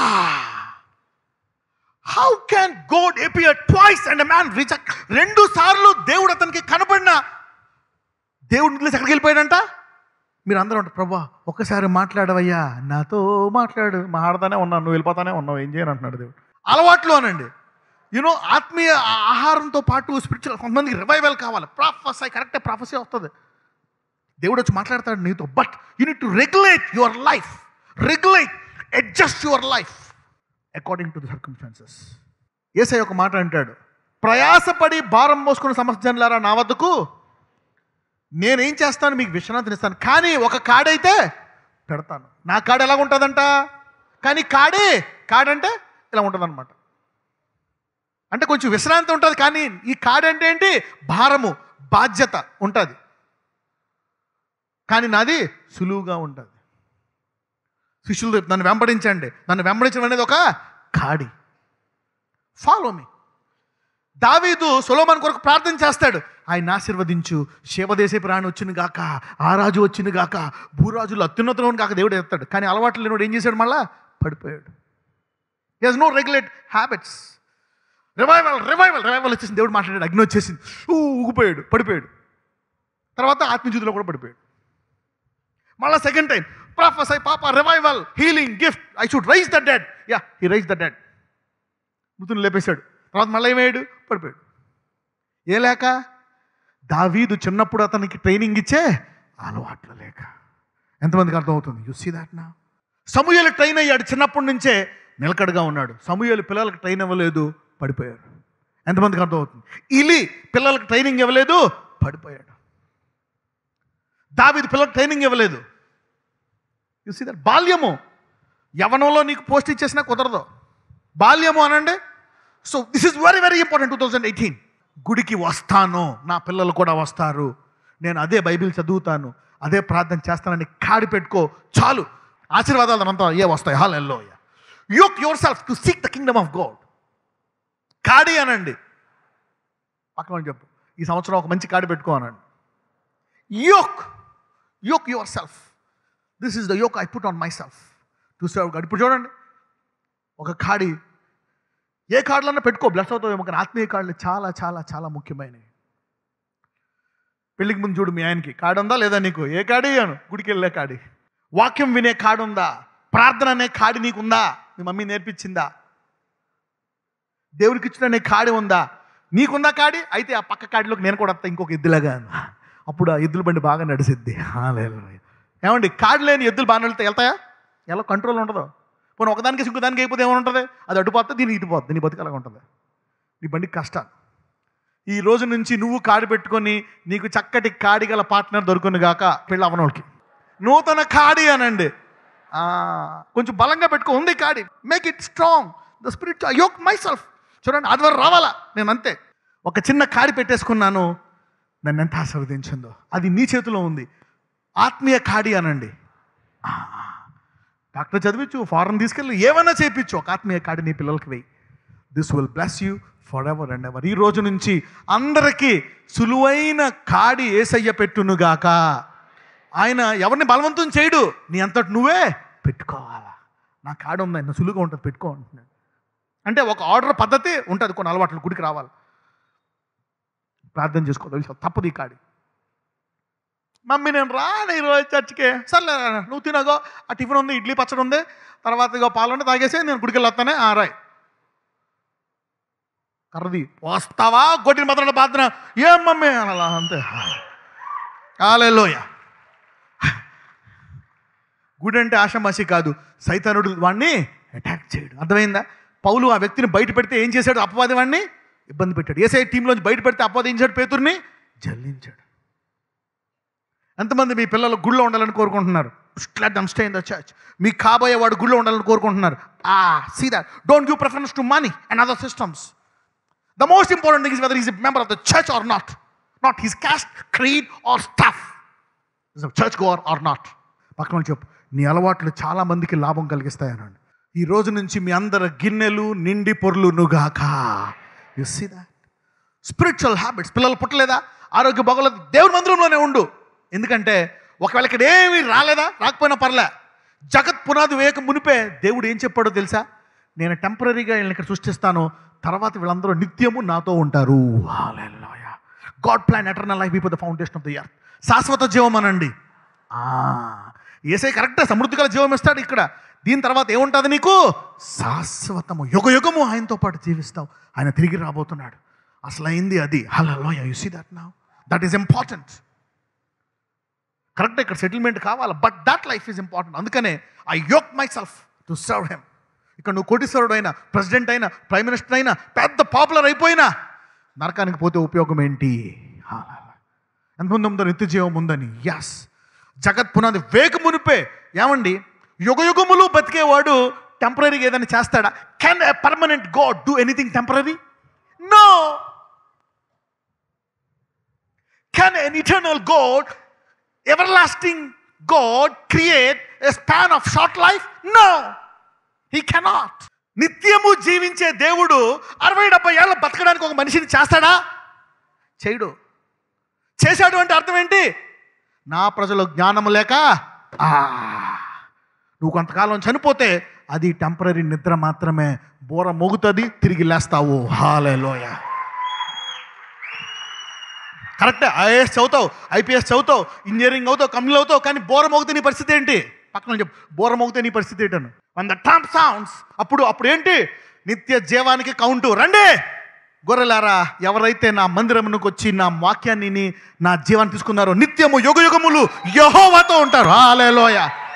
how can God appear twice and man reject రెండు సార్లు దేవుడు అతనికి కనబడిన దేవుడు వదిలేసి ఎక్కడికి వెళ్ళిపోయాడంట మీరు అందరూ ఉంటారు ప్రభా ఒక్కసారి మాట్లాడవయ్యా నాతో మాట్లాడు మాట్లాడుతానే ఉన్నాను నువ్వు వెళ్ళిపోతానే ఉన్నావు ఏం చేయను అంటున్నాడు దేవుడు అలవాట్లు అనండి యూనో ఆత్మీయ ఆ- ఆహారంతో పాటు స్పిరిచువల్ కొంతమందికి రివైవల్ కావాలి ప్రాఫసై కరెక్టే ప్రాఫసీ వస్తుంది దేవుడు వచ్చి మాట్లాడతాడు నీతో but you need to regulate your life regulate adjust your life according to the circumstances ఏసై ఒక మాట అంటాడు ప్రయాసపడి భారం మోసుకున్న సమస్య జనులారా నా వద్దకు నేనేం చేస్తాను మీకు విశ్రాంతిని ఇస్తాను కానీ ఒక కాడైతే పెడతాను నా కాడ ఎలా ఉంటుందంట కానీ కాడే కాడంటే ఇలా ఉంటుందన్నమాట అంటే కొంచెం విశ్రాంతి ఉంటుంది కానీ ఈ కాడంటే ఏంటి భారము బాధ్యత ఉంటుంది కానీ నాది సులువుగా ఉంటుంది శిష్యులు నన్ను వెంబడించండి నన్ను వెంబడించడం అనేది ఒక కాడి ఫాలో మీ దావీదు సొలోమన్ కొరకు ప్రార్థన చేస్తాడు ఆయన ఆశీర్వదించు శివదేశే ప్రాణి వచ్చింది గాక ఆ రాజు వచ్చింది గాక భూరాజులు అత్యున్నతం కాక దేవుడు ఎత్తాడు కానీ అలవాట్లు లేనివాడు ఏం చేశాడు మళ్ళా పడిపోయాడు he's no regulate habits revival revival revival వచ్చేసింది దేవుడు మాట్లాడాడు అగ్ని వచ్చేసింది ఊ, ఊగిపోయాడు పడిపోయాడు తర్వాత ఆత్మజ్యోతిలో కూడా పడిపోయాడు మళ్ళా సెకండ్ టైం ప్రాఫస్ ఐ పాప revival healing gift I should raise the dead yeah he raise the dead మృతుని లేపేశాడు తర్వాత మళ్ళీ ఏమయ్యాడు పడిపోయాడు ఏ లేక దావీదు చిన్నప్పుడు అతనికి ట్రైనింగ్ ఇచ్చే అలవాట్లు లేక ఎంతమందికి అర్థమవుతుంది యు సీ దాట్ నా సమూహలు ట్రైన్ అయ్యాడు చిన్నప్పటి నుంచే నిలకడగా ఉన్నాడు సమూహలు పిల్లలకు ట్రైన్ ఇవ్వలేదు పడిపోయారు ఎంతమందికి అర్థమవుతుంది ఇలి పిల్లలకు ట్రైనింగ్ ఇవ్వలేదు పడిపోయాడు దావీదు పిల్లలకు ట్రైనింగ్ ఇవ్వలేదు యు సీ దట్ బాల్యము యవనంలో నీకు పోస్ట్ ఇచ్చేసినా కుదరదు బాల్యము అనండి so this is very very important two thousand eighteen గుడికి వస్తాను నా పిల్లలు కూడా వస్తారు నేను అదే బైబిల్ చదువుతాను అదే ప్రార్థన చేస్తానని కాడి పెట్టుకో చాలు ఆశీర్వాదాలు అంతా ఏ వస్తాయి హాల్ ఎల్లో yoke yourself to seek the kingdom of God కాడి అనండి పక్కన చెప్పు ఈ సంవత్సరం ఒక మంచి కాడి పెట్టుకో అనండి yoke yoke yourself this is the yoke I put on myself to serve God ఇప్పుడు చూడండి ఒక కాడి ఏ కార్డులన్నా పెట్టుకో బ్లెస్ అవుతావేమో కానీ ఆత్మీయ కార్డులు చాలా చాలా చాలా ముఖ్యమైనవి పెళ్ళికి ముందు చూడు మీ ఆయనకి కాడు ఉందా లేదా నీకు ఏ కాడి అను గుడికి వెళ్ళే కాడి వాక్యం వినే కాడు ఉందా ప్రార్థన అనే కాడి నీకుందా మీ మమ్మీ నేర్పించిందా దేవుడికి ఇచ్చిన నీ కాడి ఉందా నీకుందా కాడి అయితే ఆ పక్క కాడిలోకి నేను కూడా వస్తా ఇంకొక ఎద్దులాగా అను. అప్పుడు ఆ ఎద్దుల బండి బాగా నడిసిద్ది హల్లెలూయా. ఏమండి కాడి లేని ఎద్దులు బాగా వెళ్తాయి వెళ్తాయా ఎలా కంట్రోల్ ఉండదు పోనీ ఒకదానికి ఇంకోదానికి అయిపోతే ఏమైనా అది అడ్డుపోతుంది దీని ఇటుపోతుంది నీ బతుకు అలాగ ఉంటుంది నీ బండికి కష్టాలు ఈ రోజు నుంచి నువ్వు కాడి పెట్టుకొని నీకు చక్కటి కాడి గల పార్ట్నర్ దొరుకును గాక పెళ్ళి అవనోళ్ళకి నూతన కాడి అనండి ఆ, కొంచెం బలంగా పెట్టుకో ఉంది కాడి make it strong the spirit yoke myself చూడండి ఆదివారం రావాలా నేను అంతే ఒక చిన్న కాడి పెట్టేసుకున్నాను నన్ను ఎంత ఆశీర్వదించిందో అది నీ చేతిలో ఉంది ఆత్మీయ కాడి అనండి ఆ, డాక్టర్ చదివించు ఫారెన్ తీసుకెళ్ళి ఏమైనా చేయించు ఒక ఆత్మీయ కాడి నీ పిల్లలకి వెయ్యి this will bless you forever and ever ఈ రోజు నుంచి అందరికీ సులువైన కాడి ఏసయ్య పెట్టునుగాక ఆయన ఎవరిని బలవంతం చేయడు నీ అంతటి నువ్వే పెట్టుకోవాలా నా కాడు ఉంది ఆయన సులువుగా ఉంటుంది పెట్టుకో అంటున్నాడు అంటే ఒక ఆర్డర్ పద్ధతి ఉంటుంది కొన్ని అలవాట్లు గుడికి రావాలి ప్రార్థన చేసుకో తెలుసా తప్పదు ఈ కాడి మమ్మీ నేను రాను ఈరోజు చర్చికి సర్లే రా, నువ్వు తినగో ఆ టిఫిన్ ఉంది ఇడ్లీ పచ్చడి ఉంది తర్వాత ఇగో పాలు ఉంటే తాగేసి నేను గుడికి వెళ్ళొస్తానే ఆ రాయ్ కర్రది వస్తావా గొట్టిన మాత్రం బాధన ఏం మమ్మీ అని అలా అంతే కాలేలోయ గుడి అంటే ఆషామాషి కాదు సైతానుడు వాడిని అటాక్ చేయడు అర్థమైందా పౌలు ఆ వ్యక్తిని బయట పెడితే ఏం చేశాడు అపవాది వాడిని ఇబ్బంది పెట్టాడు ఏసఐ టీంలోంచి బయట పెడితే అపవాది ఏం చేశాడు పేతుర్ని జల్లించాడు ఎంతమంది మీ పిల్లలు గుళ్ళో ఉండాలని కోరుకుంటున్నారు let them stay in the church మీ కాబోయే వాడు గుళ్ళో ఉండాలని కోరుకుంటున్నారు ah see that don't give preference to money and other systems the most important thing is whether is a member of the church or not not his caste creed or stuff is church goer or not పక్కన వాళ్ళు చెప్పు నీ అలవాట్లు చాలా మందికి లాభం కలిగిస్తాయనండి ఈ రోజు నుంచి మీ అందరి గిన్నెలు నిండి పొర్లునుగాక you see that spiritual habits పిల్లలు పుట్టలేదా ఆరోగ్య బాగోలేదు దేవుని మందిరంలోనే ఉండు ఎందుకంటే ఒకవేళ ఇక్కడ ఏమీ రాలేదా రాకపోయినా పర్లే జగత్ పునాది వేయక మునిపే దేవుడు ఏం చెప్పాడో తెలుసా నేను టెంపరీగా వీళ్ళని ఇక్కడ సృష్టిస్తాను తర్వాత వీళ్ళందరూ నిత్యము నాతో ఉంటారు God plan eternal life before the foundation of the year శాశ్వత జీవం అనండి ఆ, ఏసై కరెక్టే సమృద్ధి గల జీవం ఇస్తాడు ఇక్కడ దీని తర్వాత ఏముంటుంది నీకు శాశ్వతము యుగ యుగము ఆయనతో పాటు జీవిస్తావు ఆయన తిరిగి రాబోతున్నాడు అసలు అయింది అది హలో యు సీ దట్ నా దట్ ఈస్ ఇంపార్టెంట్ కరెక్ట్ ఇక్కడ సెటిల్మెంట్ కావాలి but that life is important అందుకనే I yoke myself to serve him ఇక్కడ నువ్వు కోటీశ్వరుడు అయినా ప్రెసిడెంట్ అయినా ప్రైమ్ మినిస్టర్ అయినా పెద్ద పాపులర్ అయిపోయినా నరకానికి పోతే ఉపయోగం ఏంటి ఎంతమంది ఉందో నిత్య జీవం ఉందని ఎస్ జగత్ పునాది వేగ మునిపే ఏమండి యుగ యుగములు బతికేవాడు టెంపరీగా ఏదైనా చేస్తాడా can a permanent God do anything temporary no can an eternal God everlasting God create a span of short life no he cannot నిత్యము జీవించే దేవుడు అరవై డెబ్బై ఏళ్ళ బతకడానికి ఒక మనిషిని చేస్తాడా చేయడు చేశాడు అంటే అర్థం ఏంటి నా ప్రజలు జ్ఞానం లేక ఆ, నువ్వు కొంతకాలం చనిపోతే అది టెంపరీ నిద్ర మాత్రమే బోర మోగుతుంది తిరిగి లేస్తావు హాలేలోయ కరెక్టే ఐఏఎస్ చదువుతావు ఐపీఎస్ చదువుతావు ఇంజనీరింగ్ అవుతావు కంపెనీలు అవుతావు కానీ బోర మోగితే నీ పరిస్థితి ఏంటి పక్కన చెప్పు బోర మోగితే నీ పరిస్థితి ఏంటను వన్ ద ట్రాంప్ సౌండ్స్ అప్పుడు అప్పుడు ఏంటి నిత్య జీవానికి కౌంటు రండి గొర్రెలారా ఎవరైతే నా మందిరమునకు వచ్చి నా వాక్యాన్ని విని నా జీవాన్ని తీసుకున్నారో నిత్యము యుగ యుగములు యహోవాతో ఉంటారు హాలేలోయ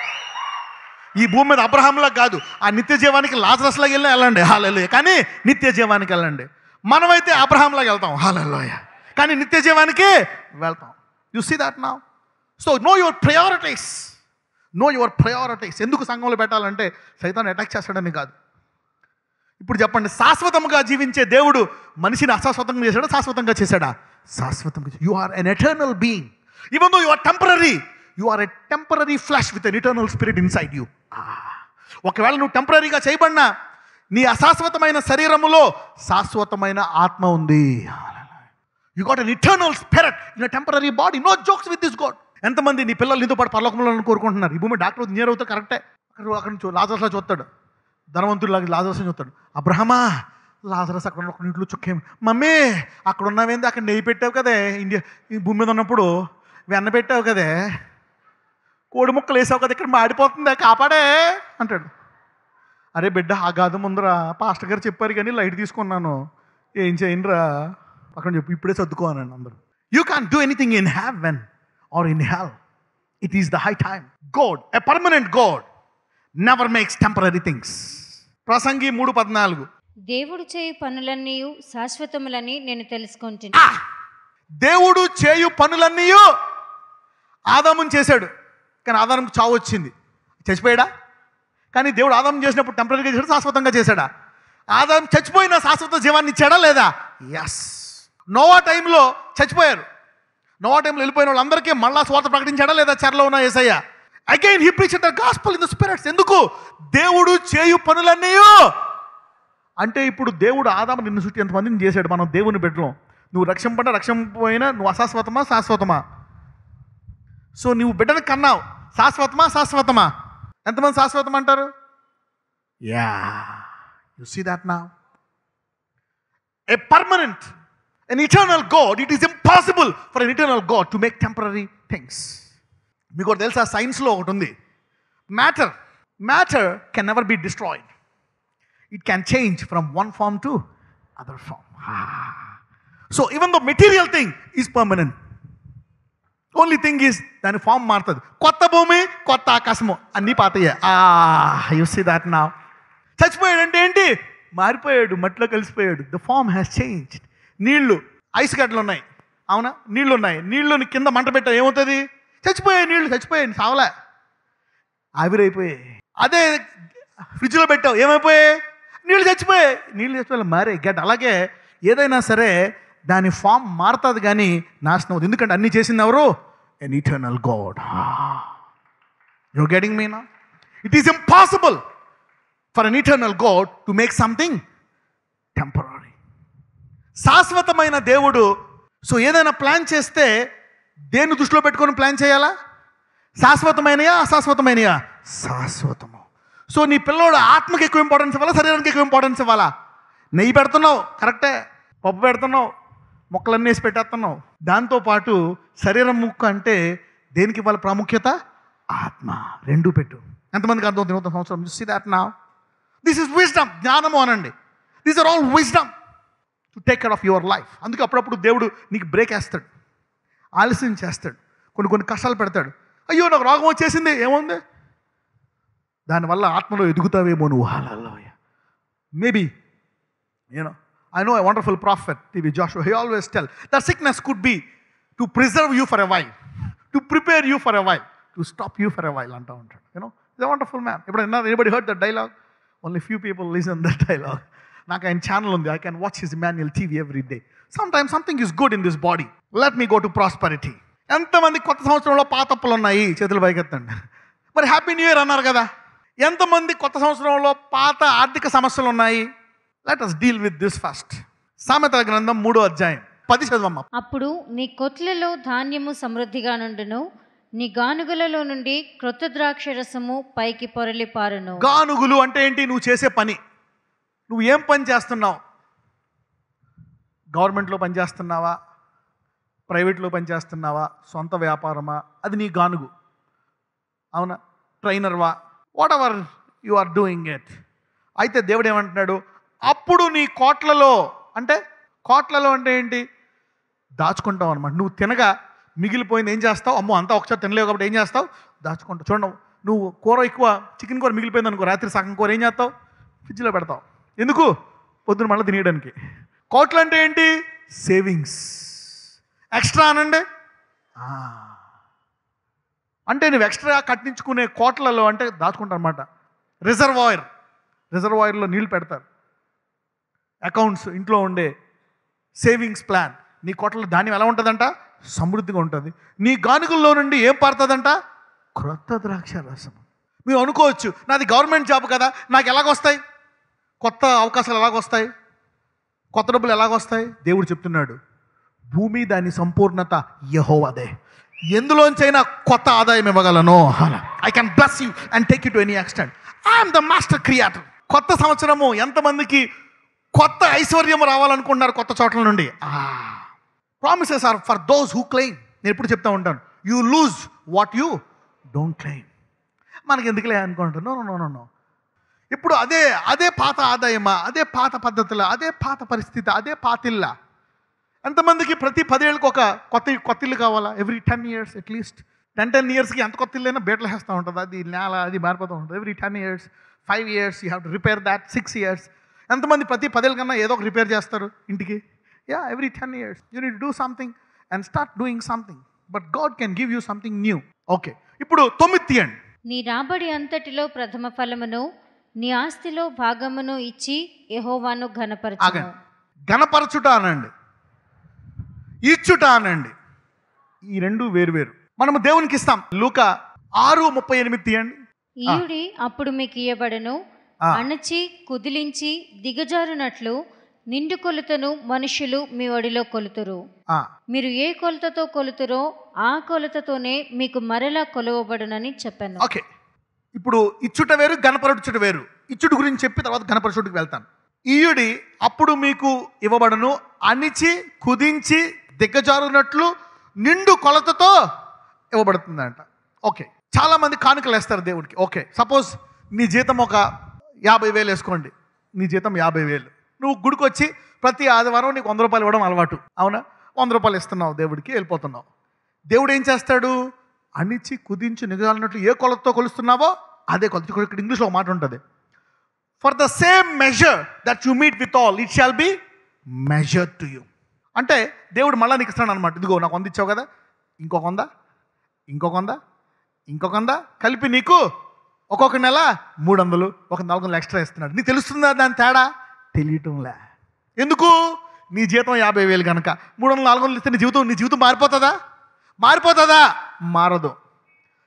ఈ భూమి మీద అబ్రహాంలా కాదు ఆ నిత్య జీవానికి లాజరస్లాగా వెళ్ళి వెళ్ళండి హాలలోయ కానీ నిత్య జీవానికి వెళ్ళండి మనమైతే అబ్రహాంలాగా వెళ్తాం హాలలోయ కానీ నిత్య జీవానికి వెళ్తాం యు సీ దాట్ నా so know your priorities know your priorities ఎందుకు సంఘంలో పెట్టాలంటే సైతాన్ని అటాక్ చేస్తాడని కాదు ఇప్పుడు చెప్పండి శాశ్వతంగా జీవించే దేవుడు మనిషిని అశాశ్వతంగా చేశాడా శాశ్వతంగా చేశాడా శాశ్వతంగా you are an eternal being even though you are temporary you are a temporary flash with an eternal spirit inside you ఒకవేళ నువ్వు టెంపరీగా చేయబడినా నీ అశాశ్వతమైన శరీరములో శాశ్వతమైన ఆత్మ ఉంది you got an eternal spirit in temporary body no jokes with this God ఎంతమంది నీ పిల్లలు నీతో పాటు పరలోకంలో కోరుకుంటున్నారు ఈ భూమి డాక్టర్ ఇంజనీర్ అవుతా కరెక్టే అక్కడ అక్కడ నుంచి లాజరస్లో చూస్తాడు ధనవంతుడిలాగా లాజరస్ చూస్తాడు అబ్రహమా లాజరస్ అక్కడ ఉన్న ఒక ఇంట్లో చుక్కేం మమ్మీ అక్కడ ఉన్నావేంది అక్కడ నెయ్యి పెట్టావు కదే ఇండియా ఈ భూమి మీద ఉన్నప్పుడు వెన్న పెట్టావు కదే కోడి ముక్కలు వేసావు కదా ఇక్కడ మాడిపోతుందే కాపాడే అంటాడు అరే బిడ్డ ఆ గాదు ముందర పాస్టర్ గారు చెప్పారు కానీ లైట్ తీసుకున్నాను ఏం చేయనురా అక్కడ చెప్పు ఇప్పుడే సర్దుకో అనండి అందరూ you can do anything in heaven or in hell it is the high time God a permanent God never makes temporary things ప్రసంగి మూడు పద్నాలుగు దేవుడు చేయు పనులన్నీ శాశ్వతములని నేను తెలుసుకుంటున్నాను ఆ! దేవుడు చేయు పనులన్నీ ఆదాముని చేశాడు కానీ ఆదాముకు చావు వచ్చింది చచ్చిపోయాడా కానీ దేవుడు ఆదాం చేసినప్పుడు టెంపరీగా చేశాడు శాశ్వతంగా చేశాడా ఆదాం చచ్చిపోయిన శాశ్వత జీవాన్ని ఇచ్చాడా లేదా ఎస్ నోవా టైంలో చచ్చిపోయారు నోవా టైంలో వెళ్ళిపోయిన వాళ్ళందరికీ మళ్ళా స్వార్థ ప్రకటించాడా లేదా చెరలో ఉన్న ఏసయ్య again he preach the gospel in the spirits ఎందుకు దేవుడు చేయు పనులన్నీ అంటే ఇప్పుడు దేవుడు ఆదాము నిన్ను చుట్టి ఎంతమందిని చేశాడు మనం దేవుని బిడ్డలం నువ్వు రక్షింపడా రక్షింపపోయినా నువ్వు అశాశ్వతమా శాశ్వతమా సో నువ్వు బిడ్డను కన్నావు శాశ్వతమా శాశ్వతమా ఎంతమంది శాశ్వతం అంటారు యా యు సీ దాట్ నా a permanent an eternal God it is impossible for an eternal God to make temporary things మీకు ఒకటి తెలుసా సైన్స్లో ఒకటి ఉంది matter matter can never be destroyed it can change from one form to other form so even the material thing is permanent only thing is దాని ఫామ్ మారుతుంది కొత్త భూమి కొత్త ఆకాశము అన్నీ పాతయ్యే ఆ యు సీ దాట్ నా చచ్చిపోయాడు అంటే ఏంటి మారిపోయాడు మట్టిలో కలిసిపోయాడు ద ఫామ్ హ్యాస్ చేంజ్ నీళ్లు ఐస్ గడ్డలు ఉన్నాయి అవునా నీళ్లు ఉన్నాయి నీళ్లు కింద మంట పెట్టావు ఏమవుతుంది చచ్చిపోయాయి నీళ్లు చచ్చిపోయాయి సావలే ఆవిరైపోయాయి అదే ఫ్రిడ్జ్లో పెట్టావు ఏమైపోయాయి నీళ్ళు చచ్చిపోయాయి నీళ్ళు చచ్చిపోయాయి మారే గడ్డ అలాగే ఏదైనా సరే దాని ఫామ్ మారుతుంది కానీ నాశనం అవుతుంది ఎందుకంటే అన్నీ చేసింది ఎవరు an eternal God You're getting me now? It is impossible for an eternal God to make something temporary. శాశ్వతమైన దేవుడు సో ఏదైనా ప్లాన్ చేస్తే దేన్ని దృష్టిలో పెట్టుకొని ప్లాన్ చేయాలా శాశ్వతమైనయా అశాశ్వతమైనయా శాశ్వతము సో నీ పిల్లోడు ఆత్మకి ఎక్కువ ఇంపార్టెన్స్ ఇవ్వాలా శరీరానికి ఎక్కువ ఇంపార్టెన్స్ ఇవ్వాలా నెయ్యి పెడుతున్నావు కరెక్టే పప్పు పెడుతున్నావు మొక్కలన్నీ వేసి పెట్టేస్తున్నావు దాంతోపాటు శరీరం ముక్క అంటే దేనికి ఇవ్వాలి ప్రాముఖ్యత ఆత్మ రెండు పెట్టు ఎంతమందికి అర్థం అవుతుంది నూతన సంవత్సరం చూసి దాట్ నా దిస్ ఇస్ విజ్డమ్ జ్ఞానము అనండి these are all wisdom to take care of your life అందుకే అప్పుడప్పుడు దేవుడు నీకు బ్రేక్ వేస్తాడు ఆలస్యం చేస్తాడు కొన్ని కొన్ని కష్టాలు పెడతాడు అయ్యో నాకు రోగం వచ్చేసింది ఏముంది దానివల్ల ఆత్మలో ఎదుగుతావేమో నువ్వు హాలలోయ maybe you know I know a wonderful prophet TV Joshua he always tell the sickness could be to preserve you for a while to prepare you for a while to stop you for a while అంటూ ఉంటాడు you know is a wonderful man ఇప్పుడు anybody heard that dialogue only few people listen that dialogue నాకు ఆయన channel ఉంది I can watch his manual TV every day some time something is good in this body let me go to prosperity ఎంతమంది కొత్త సంవత్సరంలో పాతప్పులు ఉన్నాయి చేతులు పైకెత్తండి మరి happy new year అన్నారు కదా ఎంతమంది కొత్త సంవత్సరంలో పాత ఆర్థిక సమస్యలు ఉన్నాయి let us deal with this first సామెతల గ్రంథం మూడో అధ్యాయం పది చదవమ్మ అప్పుడు నీ కొట్లలో ధాన్యము సమృద్ధిగా నుండును నీ గానుగలలో నుండి క్రొత్త ద్రాక్ష రసము పైకి పొరలి పారును గానుగులు అంటే ఏంటి నువ్వు చేసే పని నువ్వు ఏం పని చేస్తున్నావు గవర్నమెంట్లో పని చేస్తున్నావా ప్రైవేట్లో పని చేస్తున్నావా సొంత వ్యాపారమా అది నీ గానుగు అవునా ట్రైనర్వా whatever you are doing it అయితే దేవుడు ఏమంటున్నాడు అప్పుడు నీ కోట్లలో అంటే కోట్లలో అంటే ఏంటి దాచుకుంటావు అనమాట నువ్వు తినగా మిగిలిపోయింది ఏం చేస్తావు అమ్మో అంతా ఒకసారి తినలేవు కాబట్టి ఏం చేస్తావు దాచుకుంటావు చూడండి నువ్వు కూర ఎక్కువ చికెన్ కూర మిగిలిపోయింది అనుకో రాత్రి సగం కూర ఏం చేస్తావు ఫ్రిడ్జ్లో పెడతావు ఎందుకు పొద్దున మళ్ళీ తినేయడానికి కోట్లు అంటే ఏంటి సేవింగ్స్ ఎక్స్ట్రా అనండి ఆ. అంటే నువ్వు ఎక్స్ట్రా కట్టించుకునే కోట్లలో అంటే దాచుకుంటారు అనమాట రిజర్వాయర్ రిజర్వాయర్లో నీళ్ళు పెడతారు అకౌంట్స్ ఇంట్లో ఉండే సేవింగ్స్ ప్లాన్ నీ కోట్ల ధాన్యం ఎలా ఉంటుందంట సమృద్ధిగా ఉంటుంది నీ గానుగుల్లో నుండి ఏం పారుతుందంట క్రొత్త ద్రాక్ష రసం మీరు అనుకోవచ్చు నాది గవర్నమెంట్ జాబ్ కదా నాకు ఎలాగొస్తాయి కొత్త అవకాశాలు ఎలాగొస్తాయి కొత్త డబ్బులు ఎలాగొస్తాయి దేవుడు చెప్తున్నాడు భూమి దాని సంపూర్ణత యహోవదే ఎందులోంచైనా కొత్త ఆదాయం ఇవ్వగలను I can bless you and take you to any extent I'm the master creator కొత్త సంవత్సరము ఎంతమందికి కొత్త ఐశ్వర్యం రావాలనుకుంటున్నారు కొత్త చోట్ల నుండి promises are for those who claim నేను ఎప్పుడు చెప్తా ఉంటాను you lose what you don't claim మనకి ఎందుకులే అనుకుంటాను నో నో నో నో ఇప్పుడు అదే అదే పాత ఆదాయమా అదే పాత పద్ధతుల అదే పాత పరిస్థితి అదే పాతిల్లా ఎంతమందికి ప్రతి పదేళ్ళకి ఒక కొత్త కొత్త ఇల్లు కావాలా every ten years at least ten ten ఇయర్స్కి ఎంత కొత్త ఇల్లు అయినా బేట్లు వేస్తూ ఉంటుంది అది నేల అది మారిపోతూ ఉంటుంది every ten years five years you have to repair that six years ఎంతమంది ప్రతి పదేళ్ళ కన్నా ఏదో ఒక రిపేర్ చేస్తారు ఇంటికి yeah every ten years you need do something and start doing something but God can give you something new okay ఇప్పుడు తొమ్మిది తీయండి నీ రాబడి అంతటిలో ప్రథమ ఫలమును నీ ఆస్తిలో భాగమును ఇచ్చి యెహోవాను ఘనపరచును ఆగండి గణపరచుట అనండి ఇచ్చుట అనండి ఈ రెండు వేరు వేరు మనము దేవునికి ఇస్తాం లూక ఆరు ముప్పై ఎనిమిది తీయండి ఈయుడి అప్పుడు మీకు ఇయ్యబడను ఆ. అణచి కుదిలించి దిగజారునట్లు నిండు కొలుతను మనుషులు మీ ఒడిలో కొలుతురు ఆ, మీరు ఏ కొలతతో కొలుతురో ఆ కొలతతోనే మీకు మరలా కొలవబడునని చెప్పాను ఓకే ఇప్పుడు ఇచ్చుట వేరు గణపరచుట వేరు ఇచ్చుడు గురించి చెప్పి తర్వాత గణపరచుడికి వెళ్తాను ఈయుడి అప్పుడు మీకు ఇవ్వబడను అణిచి కుదించి దిగ్గజారునట్లు నిండు కొలతతో ఇవ్వబడుతుందంట ఓకే చాలా మంది కానుకలు వేస్తారు దేవుడికి ఓకే సపోజ్ నీ జీతం ఒక యాభై వేలు వేసుకోండి నీ జీతం యాభై వేలు నువ్వు గుడికి వచ్చి ప్రతి ఆదివారం నీకు వంద రూపాయలు ఇవ్వడం అలవాటు అవునా వంద రూపాయలు ఇస్తున్నావు దేవుడికి వెళ్ళిపోతున్నావు దేవుడు ఏం చేస్తాడు అణిచి కుదించి నిజాలన్నట్లు ఏ కొలతతో కొలుస్తున్నావో అదే కొలత ఇక్కడ ఇక్కడ ఇంగ్లీష్లో ఒక మాట ఉంటుంది for the same measure that you mete with all it shall be measure to you అంటే దేవుడు మళ్ళీ నీకు ఇస్తాడు అనమాట ఇదిగో నాకు వంద ఇచ్చావు కదా ఇంకొక వంద ఇంకొక వంద ఇంకొక వంద కలిపి నీకు ఒక్కొక్క నెల మూడు వందలు ఒక నాలుగు వందలు ఎక్స్ట్రా ఇస్తున్నాడు నీకు తెలుస్తుందా దాని తేడా తెలియటంలే ఎందుకు నీ జీతం యాభై వేలు కనుక మూడు వందలు నాలుగు వందలు ఇస్తే నీ జీవితం నీ జీవితం మారిపోతుందా మారిపోతుందా మారదు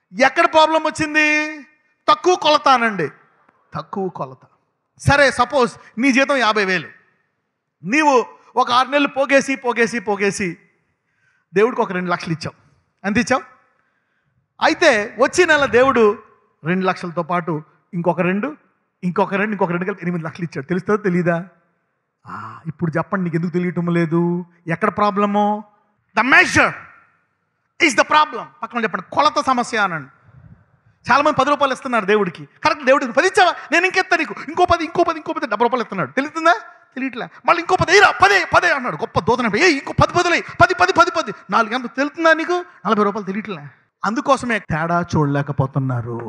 ఎక్కడ ప్రాబ్లం వచ్చింది తక్కువ కొలత అనండి తక్కువ కొలత సరే సపోజ్ నీ జీతం యాభై వేలు నీవు ఒక ఆరు నెలలు పోగేసి పోగేసి పోగేసి దేవుడికి ఒక రెండు లక్షలు ఇచ్చావు ఎంత ఇచ్చావు అయితే వచ్చే నెల దేవుడు రెండు లక్షలతో పాటు ఇంకొక రెండు ఇంకొక రెండు ఇంకొక రెండు కలిపి ఎనిమిది లక్షలు ఇచ్చాడు తెలుస్తుందో తెలీదా ఆ, ఇప్పుడు చెప్పండి నీకు ఎందుకు తెలియటం లేదు ఎక్కడ problem the measure is the problem పక్కన చెప్పండి కొలత సమస్య అనండి చాలా మంది పది రూపాయలు ఇస్తున్నారు దేవుడికి కరెక్ట్ దేవుడికి పది ఇచ్చావా నేను ఇంకెత్తా నీకు ఇంకో పది ఇంకో పది ఇంకో పది డెబ్బై రూపాయలు ఇస్తున్నాడు తెలుస్తుందా తెలియట్లే మళ్ళీ ఇంకో పది ఏరా పదే పదే అన్నాడు గొప్ప దోతన ఏ ఇంకో పది పదులై పది పది పది పది నాలుగు ఎంత తెలుస్తుందా నీకు నలభై రూపాయలు తెలియట్లే అందుకోసమే తేడా చూడలేకపోతున్నారు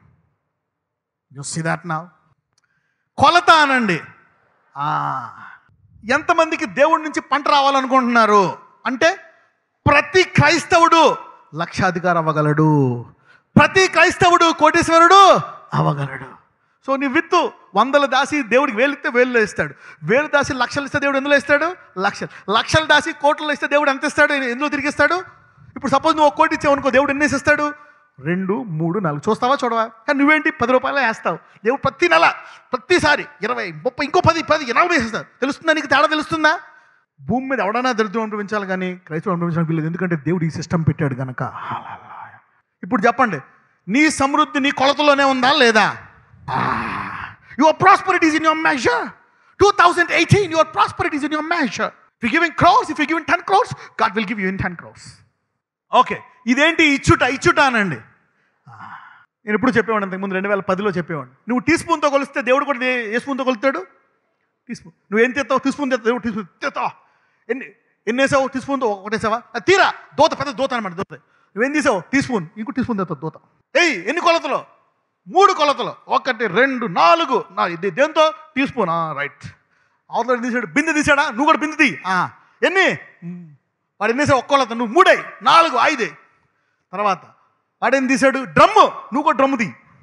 యు సీ దాట్ నా కొలత అనండి ఆ, ఎంతమందికి దేవుడి నుంచి పంట రావాలనుకుంటున్నారు అంటే ప్రతి క్రైస్తవుడు లక్షాధికారి అవ్వగలడు ప్రతి క్రైస్తవుడు కోటీశ్వరుడు అవ్వగలడు సో నీ విత్తు వందలు దాసి దేవుడికి వేలు ఇస్తే వేలు ఇస్తాడు వేలు దాసి లక్షలు ఇస్తే దేవుడు ఎందులో ఇస్తాడు లక్షలు లక్షలు దాసి కోట్లు ఇస్తే దేవుడు ఎంత ఇస్తాడు ఎందులో తిరిగిస్తాడు ఇప్పుడు సపోజ్ నువ్వు ఒక కోటి ఇచ్చావు అనుకో దేవుడు ఎన్ని ఇస్తాడు రెండు మూడు నాలుగు చూస్తావా చూడవా కానీ నువ్వేంటి పది రూపాయలే వేస్తావు దేవుడు ప్రతి నెల ప్రతిసారి ఇరవై ముప్పై ఇంకో పది పది నలభై వేసేస్తాడు తెలుస్తుందా నీకు తేడా తెలుస్తుందా భూమి మీద ఎవడన్నా దరిద్రం అనుభవించాలి కానీ క్రైస్తవం అనుభవించడానికి వీలేదు ఎందుకంటే దేవుడు ఈ సిస్టమ్ పెట్టాడు కనుక ఇప్పుడు చెప్పండి నీ సమృద్ధి నీ కొలతలోనే ఉందా లేదా your prosperities in your measure two thousand eighteen your prosperities in your measure if giving crores if you giving ten crores God will give you in ten crores okay ఇదేంటి ఇచ్చుట ఇచ్చుట అనండి నేను ఎప్పుడు చెప్పేవాడు అంతకుముందు రెండు వేల పదిలో చెప్పేవాడు నువ్వు టీ స్పూన్తో కొలిస్తే దేవుడు కూడా ఏ- ఏ స్పూన్తో కొలుస్తాడు టీ స్పూన్ నువ్వు ఏం తెస్తావు టీ స్పూన్ తెస్తావు దేవుడు టీ స్పూన్ తెస్తావు ఎన్ని ఎన్ని వేసావు టీ స్పూన్తో ఒకటేసావా అది తీరా దోత పెద్ద దోత అనమాట దోత నువ్వేం తీసావు టీ స్పూన్ ఇంకో టీ స్పూన్ తెస్తావు దోత ఏయ్ ఎన్ని కొలతలు మూడు కొలతలు ఒకటి రెండు నాలుగు నా ఇది దేంతో టీ స్పూన్ రైట్ అవతల తీసాడు బిందె తీసాడా నువ్వు కూడా బిందె తీ ఆ, ఎన్ని మ్, వాడు ఎన్ని వేసావు ఒక్క కొలత నువ్వు మూడై నాలుగు ఐదే తర్వాత వాడేం తీసాడు డ్రమ్ము నువ్వు కూడా డ్రమ్ము తీ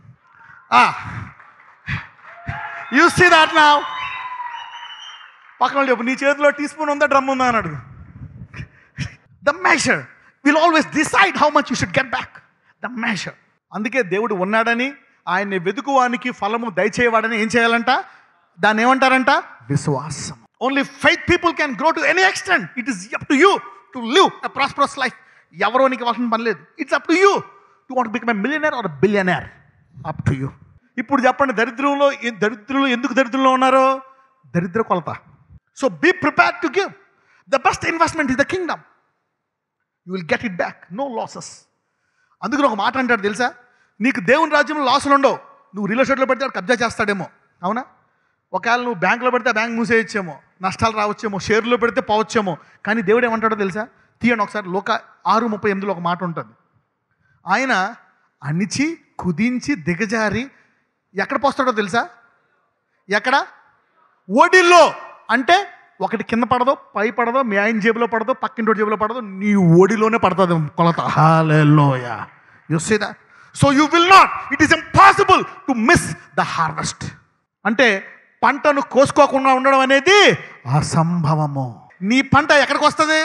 యూ సీ దాట్ నా పక్కన వాళ్ళు చెప్పు నీ చేతిలో టీ స్పూన్ ఉందా డ్రమ్ ఉందా అని అడుగు the measure will always decide how much you should get back the measure అందుకే దేవుడు ఉన్నాడని ఆయన్ని వెతుకువానికి ఫలము దయచేయవాడని ఏం చేయాలంట దాన్ని ఏమంటారంట విశ్వాసం only faith people can grow to any extent it is up to you to live a prosperous life ఎవరో నీకు ఇవ్వాల్సిన పని లేదు it's up to you to want become a millionaire or billionaire up to you ఇప్పుడు చెప్పండి దరిద్రంలో ఏ- దరిద్రులు ఎందుకు దరిద్రంలో ఉన్నారో దరిద్ర కొలత so be prepare to give the best investment is the kingdom you will get it back no losses అందుకని ఒక మాట అంటాడు తెలుసా నీకు దేవుని రాజ్యంలో లాసులు ఉండవు నువ్వు రియల్ ఎస్టేట్లో పెడితే వాడు కబ్జా చేస్తాడేమో అవునా ఒకవేళ నువ్వు బ్యాంకులో పెడితే బ్యాంక్ మూసేయచ్చేమో నష్టాలు రావచ్చేమో షేర్లో పెడితే పోవచ్చేమో కానీ దేవుడు ఏమంటాడో తెలుసా తీయండి ఒకసారి లోక ఆరు ముప్పై ఎనిమిదిలో ఒక మాట ఉంటుంది ఆయన అణిచి కుదించి దిగజారి ఎక్కడ పోస్తాడో తెలుసా ఎక్కడ ఓడిల్లో అంటే ఒకటి కింద పడదో పై పడదో మీ ఆయన జేబులో పడదో పక్కింటి జేబులో పడదో నీ ఓడిలోనే పడుతుంది కొలత hallelujah you see that so you will not it is impossible to miss the harvest అంటే పంటను కోసుకోకుండా ఉండడం అనేది అసంభవము నీ పంట ఎక్కడికి వస్తుంది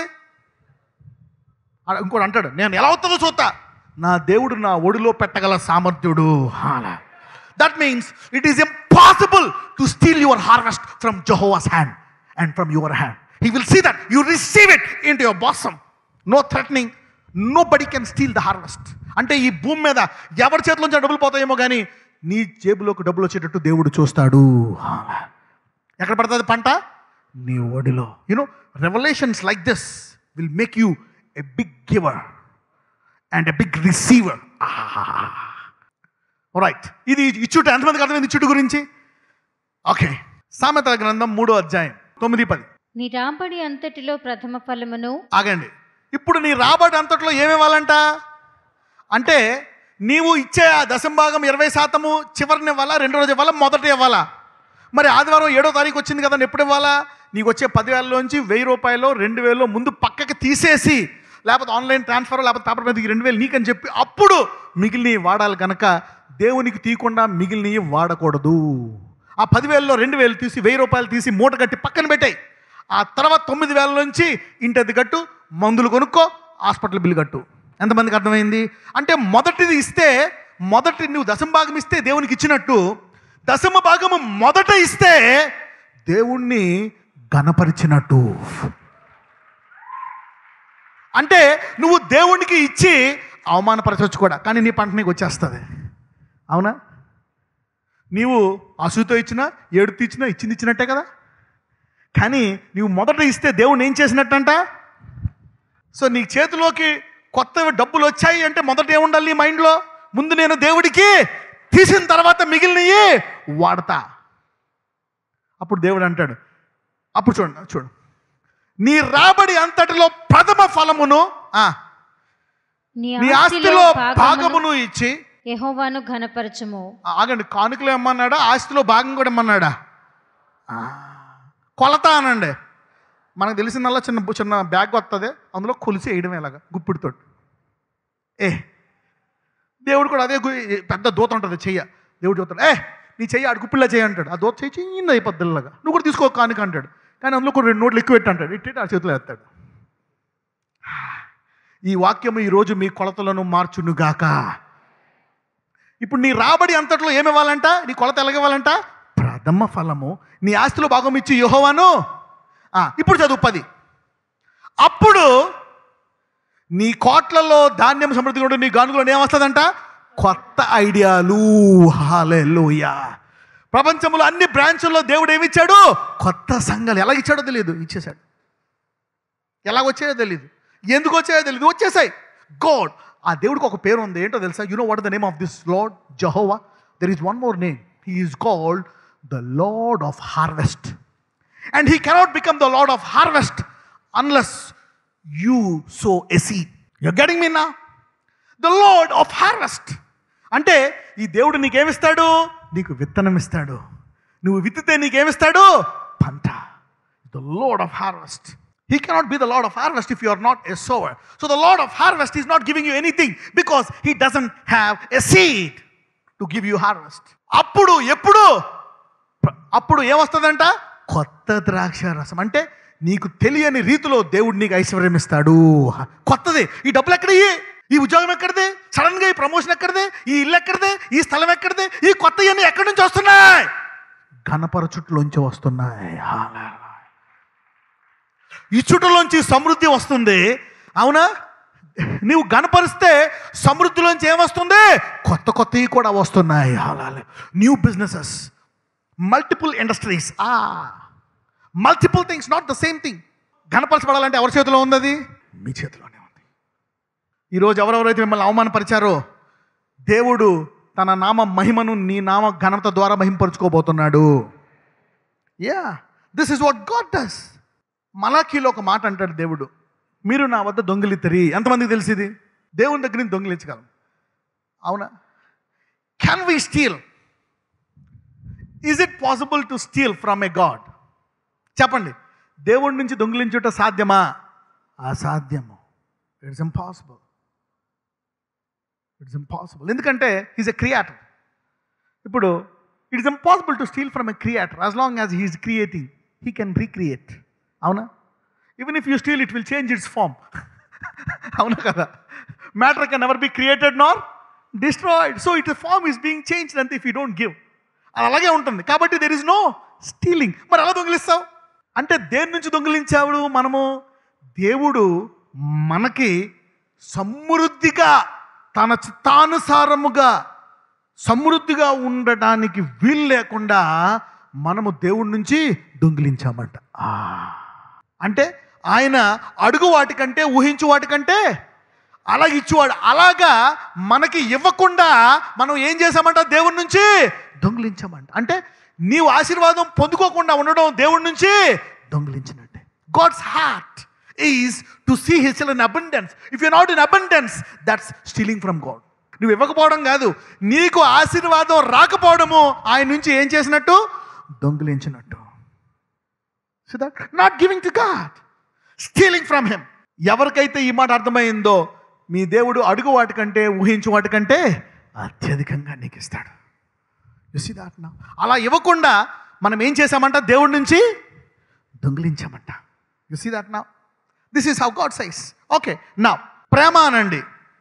ఆడ ఇంకోటి అంటాడు నేను ఎలా అవుతుందో చూస్తా నా దేవుడు నా ఒడిలో పెట్టగల సామర్థ్యుడు that means it is impossible to steal your harvest from Jehovah's hand and from your hand he will see that you receive it into your bosom no threatening nobody can steal the harvest అంటే ఈ భూమి మీద ఎవరి చేతిలోంచి డబ్బులు పోతాయేమో కానీ నీ జేబులోకి డబ్బులు వచ్చేటట్టు దేవుడు చూస్తాడు ఎక్కడ పడుతుంది పంట నీ ఓడిలో you know revolutions like this will make you a big giver and a big receiver right ఇది ఇచ్చుట ఎంతమందికి అర్థమైంది ఇచ్చుట గురించి ఓకే సామెతల గ్రంథం మూడో అధ్యాయం తొమ్మిది పది నీ రాబడి అంతటిలో ప్రథమ ఫలమును ఆగండి ఇప్పుడు నీ రాబడి అంతట్లో ఏమి ఇవ్వాలంట అంటే నీవు ఇచ్చే ఆ దశంభాగం ఇరవై శాతము చివరిని ఇవ్వాలా రెండు రోజు ఇవ్వాలా మొదట ఇవ్వాలా మరి ఆదివారం ఏడో తారీఖు వచ్చింది కదా ఎప్పుడు ఇవ్వాలా నీకు వచ్చే పదివేలలోంచి వెయ్యి రూపాయలు రెండు వేలు ముందు పక్కకి తీసేసి లేకపోతే ఆన్లైన్ ట్రాన్స్ఫర్ లేకపోతే పేపర్ మీదకి రెండు వేలు నీకని చెప్పి అప్పుడు మిగిలినవి వాడాలి కనుక దేవునికి తీయకుండా మిగిలినవి వాడకూడదు ఆ పదివేలలో రెండు వేలు తీసి వెయ్యి రూపాయలు తీసి మూట కట్టి పక్కన పెట్టాయి ఆ తర్వాత తొమ్మిది వేల నుంచి ఇంటి అద్దె కట్టు మందులు కొనుక్కో హాస్పిటల్ బిల్లు కట్టు ఎంతమందికి అర్థమైంది అంటే మొదటిది ఇస్తే మొదటి నువ్వు దశమ భాగం ఇస్తే దేవునికి ఇచ్చినట్టు దశమ భాగము మొదట ఇస్తే దేవుణ్ణి గణపరిచినట్టు అంటే నువ్వు దేవునికి ఇచ్చి అవమానపరచవచ్చు కూడా కానీ నీ పంట నీకు వచ్చేస్తుంది అవునా నీవు అసూతో ఇచ్చినా ఏడుతూ ఇచ్చినా ఇచ్చింది ఇచ్చినట్టే కదా కానీ నీవు మొదట ఇస్తే దేవుణ్ణి ఏం చేసినట్టంట సో నీ చేతిలోకి కొత్త డబ్బులు వచ్చాయి అంటే మొదట ఏముండాలి నీ మైండ్లో ముందు నేను దేవుడికి తీసిన తర్వాత మిగిలినవి వాడతా అప్పుడు దేవుడు అంటాడు అప్పుడు చూడండి చూడు నీ రాబడి అంతటిలో ప్రథమ ఫలమును ఆ, నీ ఆస్తిలో భాగమును ఇచ్చి యెహోవాను ఘనపరచుము ఆ, ఆగండి కానుకలు ఏమన్నాడా ఆస్తిలో భాగం కూడా ఏమన్నాడా ఆ, కొలత అనండి మనకు తెలిసిందల్లా చిన్న చిన్న బ్యాగ్ వస్తుంది అందులో కొలిసి వేయడం ఎలాగా గుప్పిడితో ఏ దేవుడు కూడా అదే గు- పెద్ద దూత ఉంటుంది చెయ్య దేవుడు చూస్తాడు ఏ నీ చెయ్యి ఆడు గుప్పిళ్ళ చెయ్యి అంటాడు ఆ దూత చెయ్యి చిన్న అయిపోద్ది ఇలాగా నువ్వు కూడా తీసుకో కానుక అంటాడు కానీ అందులో కొన్ని రెండు నోట్లు ఎక్కువ పెట్టు అంటాడు ఇట్టి ఆ చేతిలో వేస్తాడు ఈ వాక్యము ఈరోజు మీ కొలతలను మార్చునుగాక ఇప్పుడు నీ రాబడి అంతట్లో ఏమి ఇవ్వాలంట నీ కొలత ఎలాగివ్వాలంట ప్రథమ ఫలము నీ ఆస్తిలో భాగం ఇచ్చి యోహోవాను ఆ, ఇప్పుడు చదువు పది అప్పుడు నీ కోట్లలో ధాన్యం సమృద్ధిగా ఉండే నీ గానుగులో ఏమొస్తుందంట కొత్త ఐడియాలు హాలెలూయా ప్రపంచంలో అన్ని బ్రాంచుల్లో దేవుడు ఏమిచ్చాడు కొత్త సంఘాలు ఎలా ఇచ్చాడో తెలియదు ఇచ్చేశాడు ఎలా వచ్చాయో తెలియదు ఎందుకు వచ్చాయో తెలియదు వచ్చేసాయి గాడ్ ఆ దేవుడికి ఒక పేరు ఉంది ఏంటో తెలుసా you know what the name of this lord Jehovah there is one more name he is called the lord of harvest and he cannot become the lord of harvest unless you sow as you getting me నా the lord of harvest అంటే ఈ దేవుడు నీకేమిస్తాడు నీకు విత్తనం ఇస్తాడు నువ్వు విత్తితే నీకేమిస్తాడు పంట the lord of harvest he cannot be the lord of harvest if you are not a sower so the lord of harvest is not giving you anything because he doesn't have a seed to give you harvest అప్పుడు ఎప్పుడు అప్పుడు ఏమొస్తుందంట కొత్త ద్రాక్ష రసం అంటే నీకు తెలియని రీతిలో దేవుడు నీకు ఐశ్వర్యం ఇస్తాడు కొత్తది ఈ డబ్బులు ఎక్కడయ్యి ఈ ఉద్యోగం ఎక్కడిది సడన్ గా ఈ ప్రమోషన్ ఎక్కడిది ఈ ఇల్లు ఎక్కడిది ఈ స్థలం ఎక్కడిది ఈ కొత్త ఇవన్నీ ఎక్కడి నుంచి వస్తున్నాయి గణపరచుట్లోంచి వస్తున్నాయి హల్లెలూయా. ఇచ్చుటలోంచి సమృద్ధి వస్తుంది అవునా నీవు గణపరిస్తే సమృద్ధిలోంచి ఏమొస్తుంది కొత్త కొత్తవి కూడా వస్తున్నాయి న్యూ బిజినెసెస్ మల్టిపుల్ ఇండస్ట్రీస్ ఆ multiple things not the same thing గణపరచబడాలంటే ఎవరి చేతిలో ఉంది అది మీ చేతిలోనే ఉంది ఈరోజు ఎవరెవరైతే మిమ్మల్ని అవమానపరిచారో దేవుడు తన నామ మహిమను నీ నామ ఘనత ద్వారా మహింపరుచుకోబోతున్నాడు yeah this is what God does మలాఖీలో ఒక మాట అంటాడు దేవుడు మీరు నా వద్ద దొంగిలిద్దరి ఎంతమందికి తెలిసింది దేవుని దగ్గర నుంచి దొంగిలించగలం అవునా can we steal is it possible to steal from a God చెప్పండి దేవుడి నుంచి దొంగిలించుట సాధ్యమా అసాధ్యము ఇట్స్ ఇంపాసిబుల్ ఇట్స్ ఇంపాసిబుల్ ఎందుకంటే ఈజ్ ఎ క్రియేటర్ ఇప్పుడు it's impossible to steal from a creator as long as he is creating he can recreate అవునా even if you steal it will change its form అవునా కదా matter can never be created nor destroyed so it form is being change అంతే if you don't give అది అలాగే ఉంటుంది కాబట్టి there is no stealing మరి ఎలా దొంగిలిస్తావు అంటే దేని నుంచి దొంగిలించావు మనము దేవుడు మనకి సమృద్ధిగా తన చిత్తానుసారముగా సమృద్ధిగా ఉండడానికి వీలు లేకుండా మనము దేవుడి నుంచి దొంగిలించామంట ఆ. అంటే ఆయన అడుగు వాటికంటే ఊహించు వాటికంటే అలాగ ఇచ్చేవాడు అలాగా మనకి ఇవ్వకుండా మనం ఏం చేసామంట దేవుడి నుంచి దొంగిలించామంట అంటే నీవు ఆశీర్వాదం పొందుకోకుండా ఉండడం దేవుడి నుంచి దొంగిలించినట్టే God's heart is to see his in abundance if you not in abundance that's stealing from God నువ్వు ఇవ్వకపోవడం కాదు నీకు ఆశీర్వాదం రాకపోవడము ఆయన నుంచి ఏం చేసినట్టు దొంగిలించినట్టు so that not giving to God stealing from him ఎవరికైతే ఈ మాట అర్థమైందో మీ దేవుడు అడుగు వాటికంటే ఊహించు వాటికంటే అత్యధికంగా నీకు ఇస్తాడు చూసి దాట్ నా అలా ఇవ్వకుండా మనం ఏం చేసామంట దేవుడి నుంచి దొంగిలించామంట యు సీ దట్ నా this is how God says okay నా ప్రేమ అనండి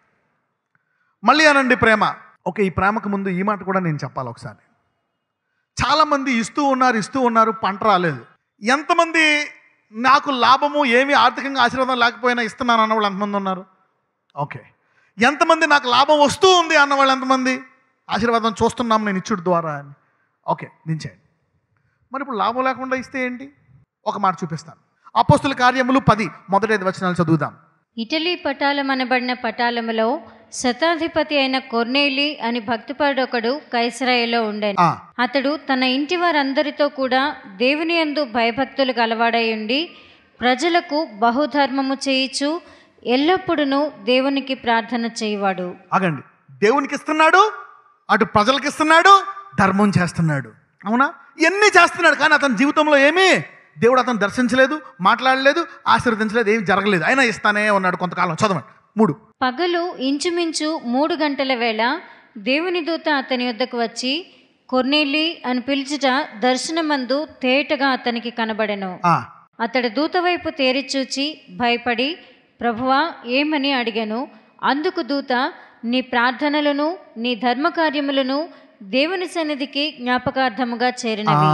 మళ్ళీ అనండి ప్రేమ ఓకే ఈ ప్రేమకు ముందు ఈ మాట కూడా నేను చెప్పాలి ఒకసారి చాలామంది ఇస్తూ ఉన్నారు ఇస్తూ ఉన్నారు పంట రాలేదు ఎంతమంది నాకు లాభము ఏమీ ఆర్థికంగా ఆశీర్వాదం లేకపోయినా ఇస్తున్నాను అన్న వాళ్ళు ఎంతమంది ఉన్నారు ఓకే ఎంతమంది నాకు లాభం వస్తూ ఉంది అన్న వాళ్ళు ఎంతమంది ఆశీర్వాదం చూస్తున్నాం నేను ఇచ్చుడు ద్వారా అని ఓకే దించేయండి మరి ఇప్పుడు లాభం లేకుండా ఇస్తే ఏంటి ఒక మాట చూపిస్తాను అపోస్తుల కార్యములు పది మొదటి ఐదు వచనాలు చదువుదాం ఇటలీ పటాలమనబడిన పటాలములో శతాధిపతి అయిన కొర్నేలి అని భక్తిపరుడొకడు కైసరాయిలో ఉండెను ఆ, అతడు తన ఇంటి వారందరితో కూడా దేవుని యందు భయభక్తులు గలవాడై ఉండి ప్రజలకు బహుధర్మము చేయిచు ఎల్లప్పుడూ దేవునికి ప్రార్థన చేయవాడు ఆగండి దేవునికి ఇస్తున్నాడు అటు ప్రజలకు ఇస్తున్నాడు ధర్మం చేస్తున్నాడు అవునా ఇవన్నీ చేస్తున్నాడు కానీ అతని జీవితంలో ఏమీ దేవుడు అతను దర్శించలేదు మాట్లాడలేదు ఆశీర్వదించలేదు ఏమి జరగలేదు అయినా ఇస్తానే ఉన్నాడు కొంతకాలం చదవండి మూడు పగలు ఇంచుమించు మూడు గంటల వేళ దేవుని దూత అతని వద్దకు వచ్చి కొర్నేలి అని పిలుచుట దర్శనమందు తేటగా అతనికి కనబడెను ఆ, అతడు దూత వైపు తేరిచూచి భయపడి ప్రభువా ఏమని అడిగాను అందుకు దూత నీ ప్రార్థనలను నీ ధర్మకార్యములను దేవుని సన్నిధికి జ్ఞాపకార్థముగా ఆ. చేరినవి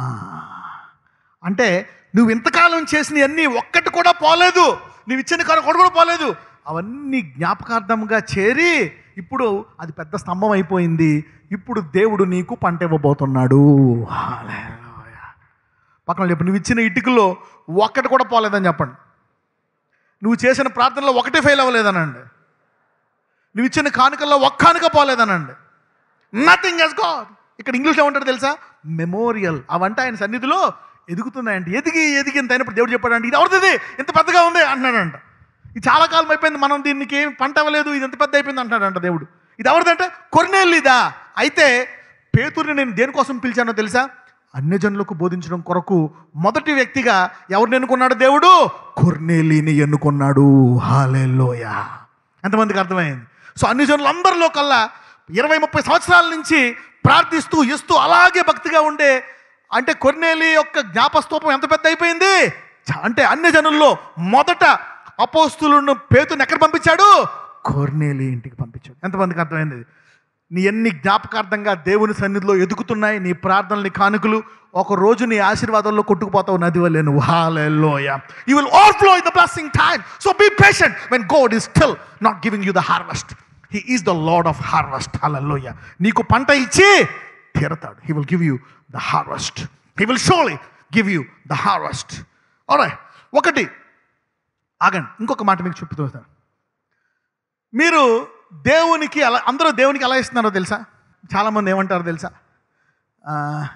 అంటే నువ్వు ఇంతకాలం చేసిన అన్నీ ఒక్కటి కూడా పోలేదు నువ్వు ఇచ్చిన కాడ ఒకటి కూడా పోలేదు అవన్నీ జ్ఞాపకార్థంగా చేరి ఇప్పుడు అది పెద్ద స్తంభం అయిపోయింది ఇప్పుడు దేవుడు నీకు పంట ఇవ్వబోతున్నాడు హల్లెలూయా. పక్కన చెప్పు నువ్వు ఇచ్చిన ఇటుకలో ఒక్కటి కూడా పోలేదని చెప్పండి నువ్వు చేసిన ప్రార్థనలో ఒకటే ఫెయిల్ అవ్వలేదనండి నువ్వు ఇచ్చిన కానుకల్లో ఒక్క కానుక పోలేదనండి నథింగ్ ఎస్ గాడ్ ఇక్కడ ఇంగ్లీష్లో ఉంటాడు తెలుసా మెమోరియల్ అవంటే ఆయన సన్నిధిలో ఎదుగుతున్నాయంట ఎదిగి ఎదిగి ఇంత అయినప్పుడు దేవుడు చెప్పాడంటే ఇది ఎవరిది ఇంత పెద్దగా ఉంది అంటున్నాడంట ఇది చాలా కాలం అయిపోయింది మనం దీనికి ఏం పంట అవ్వలేదు ఇది ఎంత పెద్ద అయిపోయింది అంటున్నాడంట దేవుడు ఇది ఎవరిదంటే కొర్నేళ్ళిదా అయితే పేతుర్ని నేను దేనికోసం పిలిచానో తెలుసా అన్యజనులకు బోధించడం కొరకు మొదటి వ్యక్తిగా ఎవరిని ఎన్నుకున్నాడు దేవుడు కొర్నేలిని ఎన్నుకున్నాడు హాలెల్లోయ ఎంతమందికి అర్థమైంది సో అన్ని జనులందరిలో కల్లా ఇరవై ముప్పై సంవత్సరాల నుంచి ప్రార్థిస్తూ ఇస్తూ అలాగే భక్తిగా ఉండే అంటే కొర్నేలి యొక్క జ్ఞాపస్తూపం ఎంత పెద్ద అయిపోయింది చ- అంటే అన్ని జనుల్లో మొదట అపోస్తులను పేతుని ఎక్కడ పంపించాడు కొర్నేలి ఇంటికి పంపించాడు ఎంతమందికి అర్థమైంది నీ ఎన్ని జ్ఞాపకార్థంగా దేవుని సన్నిధిలో ఎదుగుతున్నాయి నీ ప్రార్థనలు కానుకలు ఒక రోజు నీ ఆశీర్వాదంలో కొట్టుకుపోతావు నది వల్లే నువ్వు hallelujah you will overflow in the blessing time so be patient when God is still not giving you the harvest he is the lord of harvest hallelujah నీకు పంట ఇచ్చి తీరతాడు he will give you the harvest he will surely give you the harvest ఓరే ఒకటి ఆగండి ఇంకొక మాట మీకు చూపుతాను మీరు దేవునికి ఎలా అందరూ దేవునికి ఎలా ఇస్తున్నారో తెలుసా చాలామంది ఏమంటారో తెలుసా ఆ,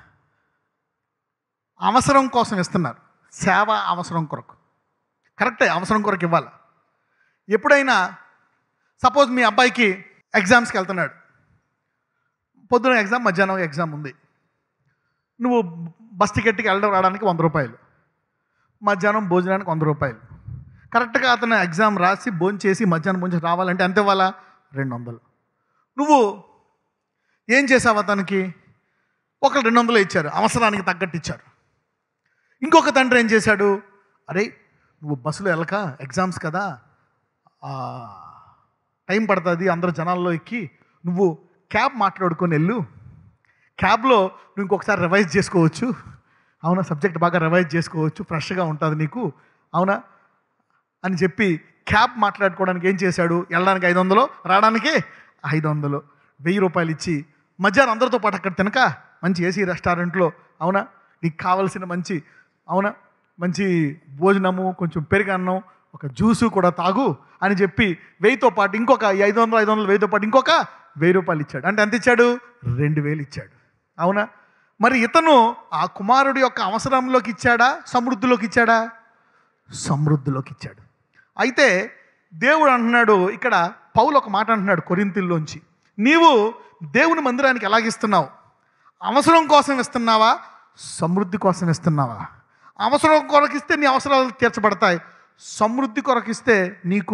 అవసరం కోసం ఇస్తున్నారు సేవ అవసరం కొరకు కరెక్టే అవసరం కొరకు ఇవ్వాలి ఎప్పుడైనా సపోజ్ మీ అబ్బాయికి ఎగ్జామ్స్కి వెళ్తున్నాడు పొద్దున ఎగ్జామ్ మధ్యాహ్నం ఎగ్జామ్ ఉంది నువ్వు బస్ టికెట్కి వెళ్ళడం రావడానికి వంద రూపాయలు మధ్యాహ్నం భోజనానికి వంద రూపాయలు కరెక్ట్గా అతను ఎగ్జామ్ రాసి భోజనం చేసి మధ్యాహ్నం భోజనం రావాలంటే ఎంత ఇవ్వాలా రెండు వందలు నువ్వు ఏం చేసావు అతనికి ఒకరు రెండు వందలు ఇచ్చారు అవసరానికి తగ్గట్టు ఇచ్చారు ఇంకొక తండ్రి ఏం చేశాడు అరే నువ్వు బస్సులో వెళ్ళక ఎగ్జామ్స్ కదా ఆ, టైం పడుతుంది అందరు జనాల్లో ఎక్కి నువ్వు క్యాబ్ మాట్లాడుకొని వెళ్ళు క్యాబ్లో నువ్వు ఇంకొకసారి రివైజ్ చేసుకోవచ్చు అవునా సబ్జెక్ట్ బాగా రివైజ్ చేసుకోవచ్చు ఫ్రెష్గా ఉంటుంది నీకు అవునా అని చెప్పి క్యాబ్ మాట్లాడుకోవడానికి ఏం చేశాడు వెళ్ళడానికి ఐదు వందలు రావడానికి ఐదు వందలు వెయ్యి రూపాయలు ఇచ్చి మధ్యాహ్నం అందరితో పాటు అక్కడ తినక మంచి ఏసీ రెస్టారెంట్లో అవునా నీకు కావలసిన మంచి అవునా మంచి భోజనము కొంచెం పెరుగన్నం ఒక జ్యూసు కూడా తాగు అని చెప్పి వెయ్యితో పాటు ఇంకొక ఈ ఐదు వందలు ఐదు వందలు వెయ్యితో పాటు ఇంకొక వెయ్యి రూపాయలు ఇచ్చాడు అంటే ఎంత ఇచ్చాడు రెండు వేలు ఇచ్చాడు అవునా మరి ఇతను ఆ కుమారుడి యొక్క అవసరంలోకి ఇచ్చాడా సమృద్ధిలోకి ఇచ్చాడా సమృద్ధిలోకి ఇచ్చాడు అయితే దేవుడు అంటున్నాడు ఇక్కడ పౌలు ఒక మాట అంటున్నాడు కొరింతిల్లోంచి నీవు దేవుని మందిరానికి ఎలాగిస్తున్నావు అవసరం కోసం ఇస్తున్నావా సమృద్ధి కోసం ఇస్తున్నావా అవసరం కొరకు ఇస్తే నీ అవసరాలు తీర్చబడతాయి సమృద్ధి కొరకు ఇస్తే నీకు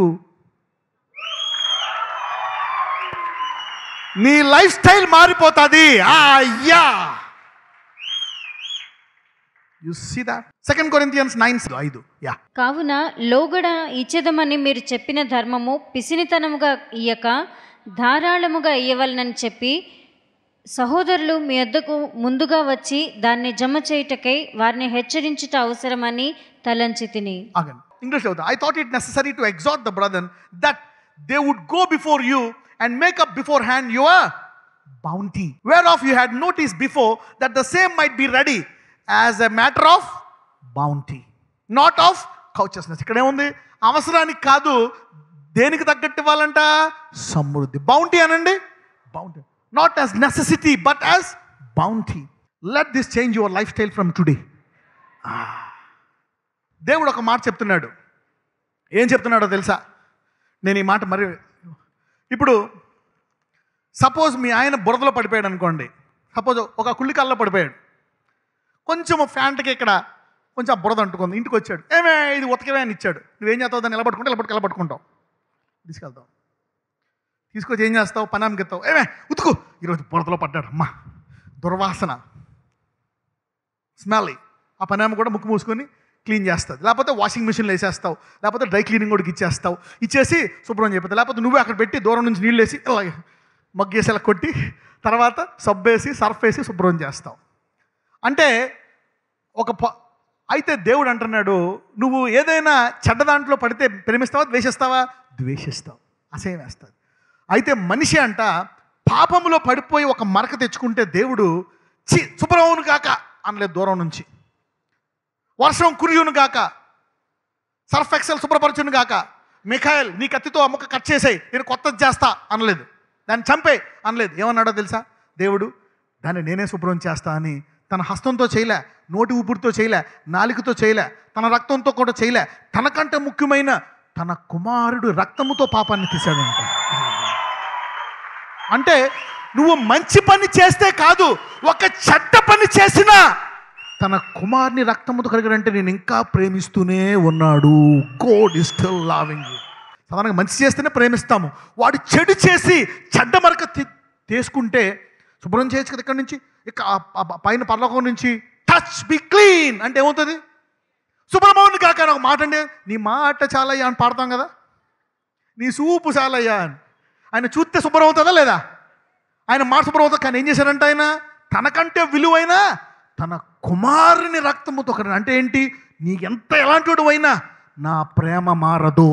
నీ లైఫ్ స్టైల్ మారిపోతుంది అయ్యా you see that second Corinthians nine ఐదు యా కావున లోగడ ఇచ్చేదమని మీరు చెప్పిన ధర్మము పిసినితనముగా ఇయ్యక ధారాళముగా ఇయ్యవలనని చెప్పి సహోదరులు మీ వద్దకు ముందుగా వచ్చి దాన్ని జమ చేయుటకై వారిని హెచ్చరించుట అవసరమని తలంచి తిని ఆగండి ఇంగ్లీష్ చదువుతా I thought it necessary to exhort the brother that they would go before you and make up beforehand your bounty whereof you had notice before that the same might be ready as a matter of bounty not of covetousness ఇక్కడ ఏముంది అవసరానికి కాదు దేనికి తగ్గట్టు ఇవ్వాలంట సమృద్ధి bounty అనండి bounty not as necessity but as bounty let this change your lifestyle from today దేవుడు ఒక మాట చెప్తున్నాడు ఏం చెప్తున్నాడో తెలుసా నేను ఈ మాట మరి ఇప్పుడు సపోజ్ మీ ఆయన బురదలో పడిపోయాడు అనుకోండి సపోజ్ ఒక కుళ్ళికల్లో పడిపోయాడు కొంచెం ఫ్యాంట్కి ఇక్కడ కొంచెం ఆ బురద అంటుకుంది ఇంటికి వచ్చాడు ఏమే ఇది ఉతకవే అని ఇచ్చాడు నువ్వేం చేస్తావు దాన్ని నిలబట్టుకుంటే నిలబట్టుకు నిలబట్టుకుంటావు తీసుకెళ్తావు తీసుకొచ్చి ఏం చేస్తావు పనామికి ఎత్తావు ఏమే ఉతుకు ఈరోజు బురదలో పడ్డాడు అమ్మా దుర్వాసన స్మెల్ ఆ పనామ కూడా ముక్కు మూసుకొని క్లీన్ చేస్తుంది లేకపోతే వాషింగ్ మిషన్లో వేసేస్తావు లేకపోతే డ్రై క్లీనింగ్ కూడా ఇచ్చేస్తావు ఇచ్చేసి శుభ్రం చెప్తావు లేకపోతే నువ్వే అక్కడ పెట్టి దూరం నుంచి నీళ్ళు వేసి ఇలా మగ్గేసి ఇలా కొట్టి తర్వాత సబ్బు వేసి సర్ఫ్ వేసి శుభ్రం చేస్తావు అంటే ఒక ప అయితే దేవుడు అంటున్నాడు నువ్వు ఏదైనా చెడ్డ దాంట్లో పడితే ప్రేమిస్తావా ద్వేషిస్తావా ద్వేషిస్తావు అసహ్యం వేస్తుంది అయితే మనిషి అంట పాపములో పడిపోయి ఒక మరక తెచ్చుకుంటే దేవుడు చి శుభ్రమవును కాక అనలేదు దూరం నుంచి వర్షం కురియును గాక సర్ఫ్ ఎక్సెల్ శుభ్రపరచును గాక మిఖాయిల్ నీ కత్తితో అమ్మక కట్ చేసేయి నేను కొత్తది చేస్తా అనలేదు దాన్ని చంపే అనలేదు ఏమన్నాడో తెలుసా దేవుడు దాన్ని నేనే శుభ్రం చేస్తా అని తన హస్తంతో చేయలే నోటి ఊపిరితో చేయలే నాలికతో చేయలే తన రక్తంతో కూడా చేయలే తనకంటే ముఖ్యమైన తన కుమారుడు రక్తముతో పాపాన్ని తీశాడంట అంటే నువ్వు మంచి పని చేస్తే కాదు ఒక చెడ్డ పని చేసినా తన కుమార్ని రక్తముతో కడిగాడంటే నేను ఇంకా ప్రేమిస్తూనే ఉన్నాడు God is still loving you సాధారణంగా మంచి చేస్తేనే ప్రేమిస్తాము వాడు చెడు చేసి చెడ్డ మరక తీ- తీసుకుంటే శుభ్రం చేయొచ్చు కదా ఇక్కడి నుంచి ఇక ఆ- ఆ పైన పర్లోకం నుంచి టచ్ బి క్లీన్ అంటే ఏమవుతుంది శుభ్రమౌని కాక అని ఒక మాట అంటే నీ మాట చాలయ్యా అని పాడతాం కదా నీ సూపు చాలయ్యా అని ఆయన చూస్తే శుభ్రం అవుతుందా లేదా ఆయన మాట శుభ్రం అవుతుంది కానీ ఏం చేశారంట ఆయన తనకంటే విలువైన తన కుమారుని రక్తముతో కడిగాడు. అంటే ఏంటి నీకెంత ఎలాంటి అయినా నా ప్రేమ మారదు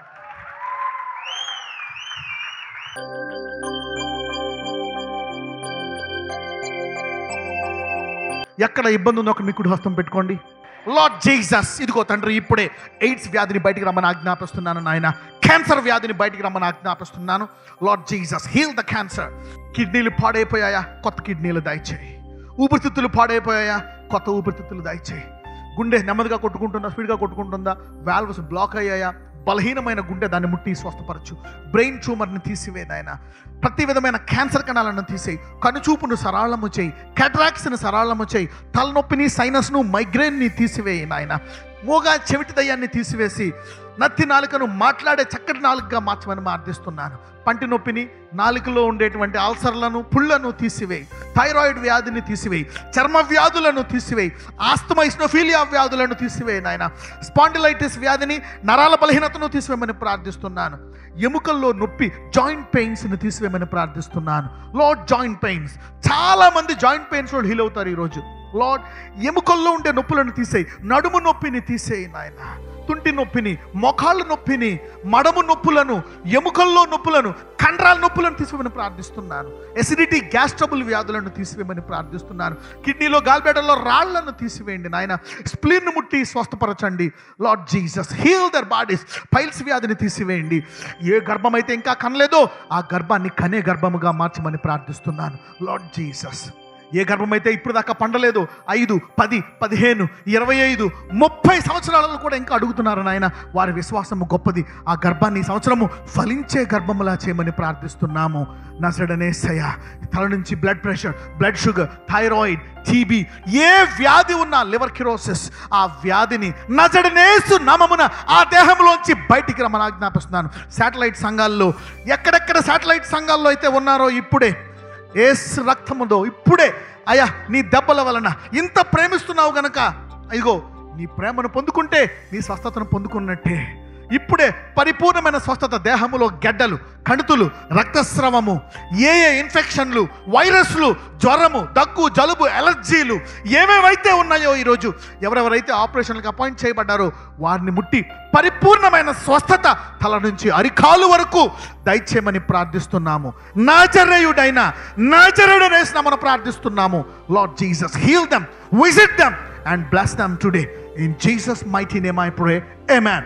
ఎక్కడ ఇబ్బంది ఉందో ఒక మిక్కుడు హస్తం పెట్టుకోండి లార్డ్ జీసస్ ఇదిగో తండ్రి ఇప్పుడే ఎయిడ్స్ వ్యాధిని బయటికి రమ్మని ఆజ్ఞాపిస్తున్నాను నాయన క్యాన్సర్ వ్యాధిని బయటికి రమ్మని ఆజ్ఞాపిస్తున్నాను Lord Jesus heal the cancer కిడ్నీలు పాడైపోయాయా కొత్త కిడ్నీలు దయచేయి ఊపిరితిత్తులు పాడైపోయాయా కొత్త ఊపిరితిత్తులు దయచేయి గుండె నెమ్మదిగా కొట్టుకుంటుందా స్పీడ్గా కొట్టుకుంటుందా వాల్వ్స్ బ్లాక్ అయ్యాయా బలహీనమైన గుండె దాన్ని ముట్టి స్వస్థపరచు బ్రెయిన్ ట్యూమర్ని తీసివే నాయన ప్రతి విధమైన క్యాన్సర్ కణాలను తీసేయి కనుచూపును సరళము చేయి క్యాట్రాక్స్ని సరళము చేయి తలనొప్పిని సైనస్ను మైగ్రేన్ని తీసివేయి నాయన మోగా చెవిటి దయ్యాన్ని తీసివేసి నత్తి నాలుకను మాట్లాడే చక్కటి నాలుకగా మార్చమని ప్రార్థిస్తున్నాను పంటి నొప్పిని నాలుకలో ఉండేటువంటి అల్సర్లను పుళ్లను తీసివేయి థైరాయిడ్ వ్యాధిని తీసివేయి చర్మ వ్యాధులను తీసివేయి ఆస్తమా ఇస్నోఫీలియా వ్యాధులను తీసివేయి నాయన స్పాండిలైటిస్ వ్యాధిని నరాల బలహీనతను తీసివేయమని ప్రార్థిస్తున్నాను ఎముకల్లో నొప్పి జాయింట్ పెయిన్స్ని తీసివేయమని ప్రార్థిస్తున్నాను లార్డ్ జాయింట్ పెయిన్స్ చాలా మంది జాయింట్ పెయిన్స్ వాళ్ళు హీల్ అవుతారు ఈరోజు లార్డ్ ఎముకల్లో ఉండే నొప్పులను తీసేయి నడుము నొప్పిని తీసేయి నాయన తుంటి నొప్పిని మొఖాళ్ళ నొప్పిని మడము నొప్పులను ఎముకల్లో నొప్పులను కండరాల నొప్పులను తీసివేయమని ప్రార్థిస్తున్నాను ఎసిడిటీ గ్యాస్ ట్రబుల్ వ్యాధులను తీసివేయమని ప్రార్థిస్తున్నాను కిడ్నీలో గాల్బేటల్లో రాళ్లను తీసివేయండి నాయన స్ప్లీన్ ముట్టి స్వస్థపరచండి Lord Jesus heal their bodies piles వ్యాధిని తీసివేయండి ఏ గర్భం అయితే ఇంకా కనలేదో ఆ గర్భాన్ని కనే గర్భముగా మార్చమని ప్రార్థిస్తున్నాను లార్డ్ జీసస్ ఏ గర్భమైతే ఇప్పుడు దాకా పండలేదు ఐదు పది పదిహేను ఇరవై ఐదు ముప్పై సంవత్సరాలలో కూడా ఇంకా అడుగుతున్నారు నాయన వారి విశ్వాసము గొప్పది ఆ గర్భాన్ని ఈ సంవత్సరము ఫలించే గర్భములా చేయమని ప్రార్థిస్తున్నాము నసడనేసయ తల నుంచి blood pressure blood sugar thyroid TB ఏ వ్యాధి ఉన్నా లివర్ కిరోసిస్ ఆ వ్యాధిని నజడనేసు నామమున ఆ దేహంలోంచి బయటికి రమ్మని ఆజ్ఞాపిస్తున్నాను శాటిలైట్ సంఘాల్లో ఎక్కడెక్కడ శాటిలైట్ సంఘాల్లో అయితే ఉన్నారో ఇప్పుడే ఏసు రక్తముదో ఇప్పుడే అయ్యా నీ దెబ్బల వలన ఇంత ప్రేమిస్తున్నావు గనక ఇదిగో నీ ప్రేమను పొందుకుంటే నీ స్వస్థతను పొందుకున్నట్టే ఇప్పుడే పరిపూర్ణమైన స్వస్థత దేహములో గెడ్డలు కణుతులు రక్తస్రవము ఏ ఏ ఇన్ఫెక్షన్లు వైరస్లు జ్వరము దగ్గు జలుబు ఎలర్జీలు ఏమేమైతే ఉన్నాయో ఈరోజు ఎవరెవరైతే ఆపరేషన్లకు అపాయింట్ చేయబడ్డారో వారిని ముట్టి పరిపూర్ణమైన స్వస్థత తల నుంచి అరికాలు వరకు దయచేయమని ప్రార్థిస్తున్నాము నాచరేయుడైన నాచరేయుడనేసి మనం ప్రార్థిస్తున్నాము Lord Jesus heal them visit them and bless them today in Jesus mighty name I pray Amen.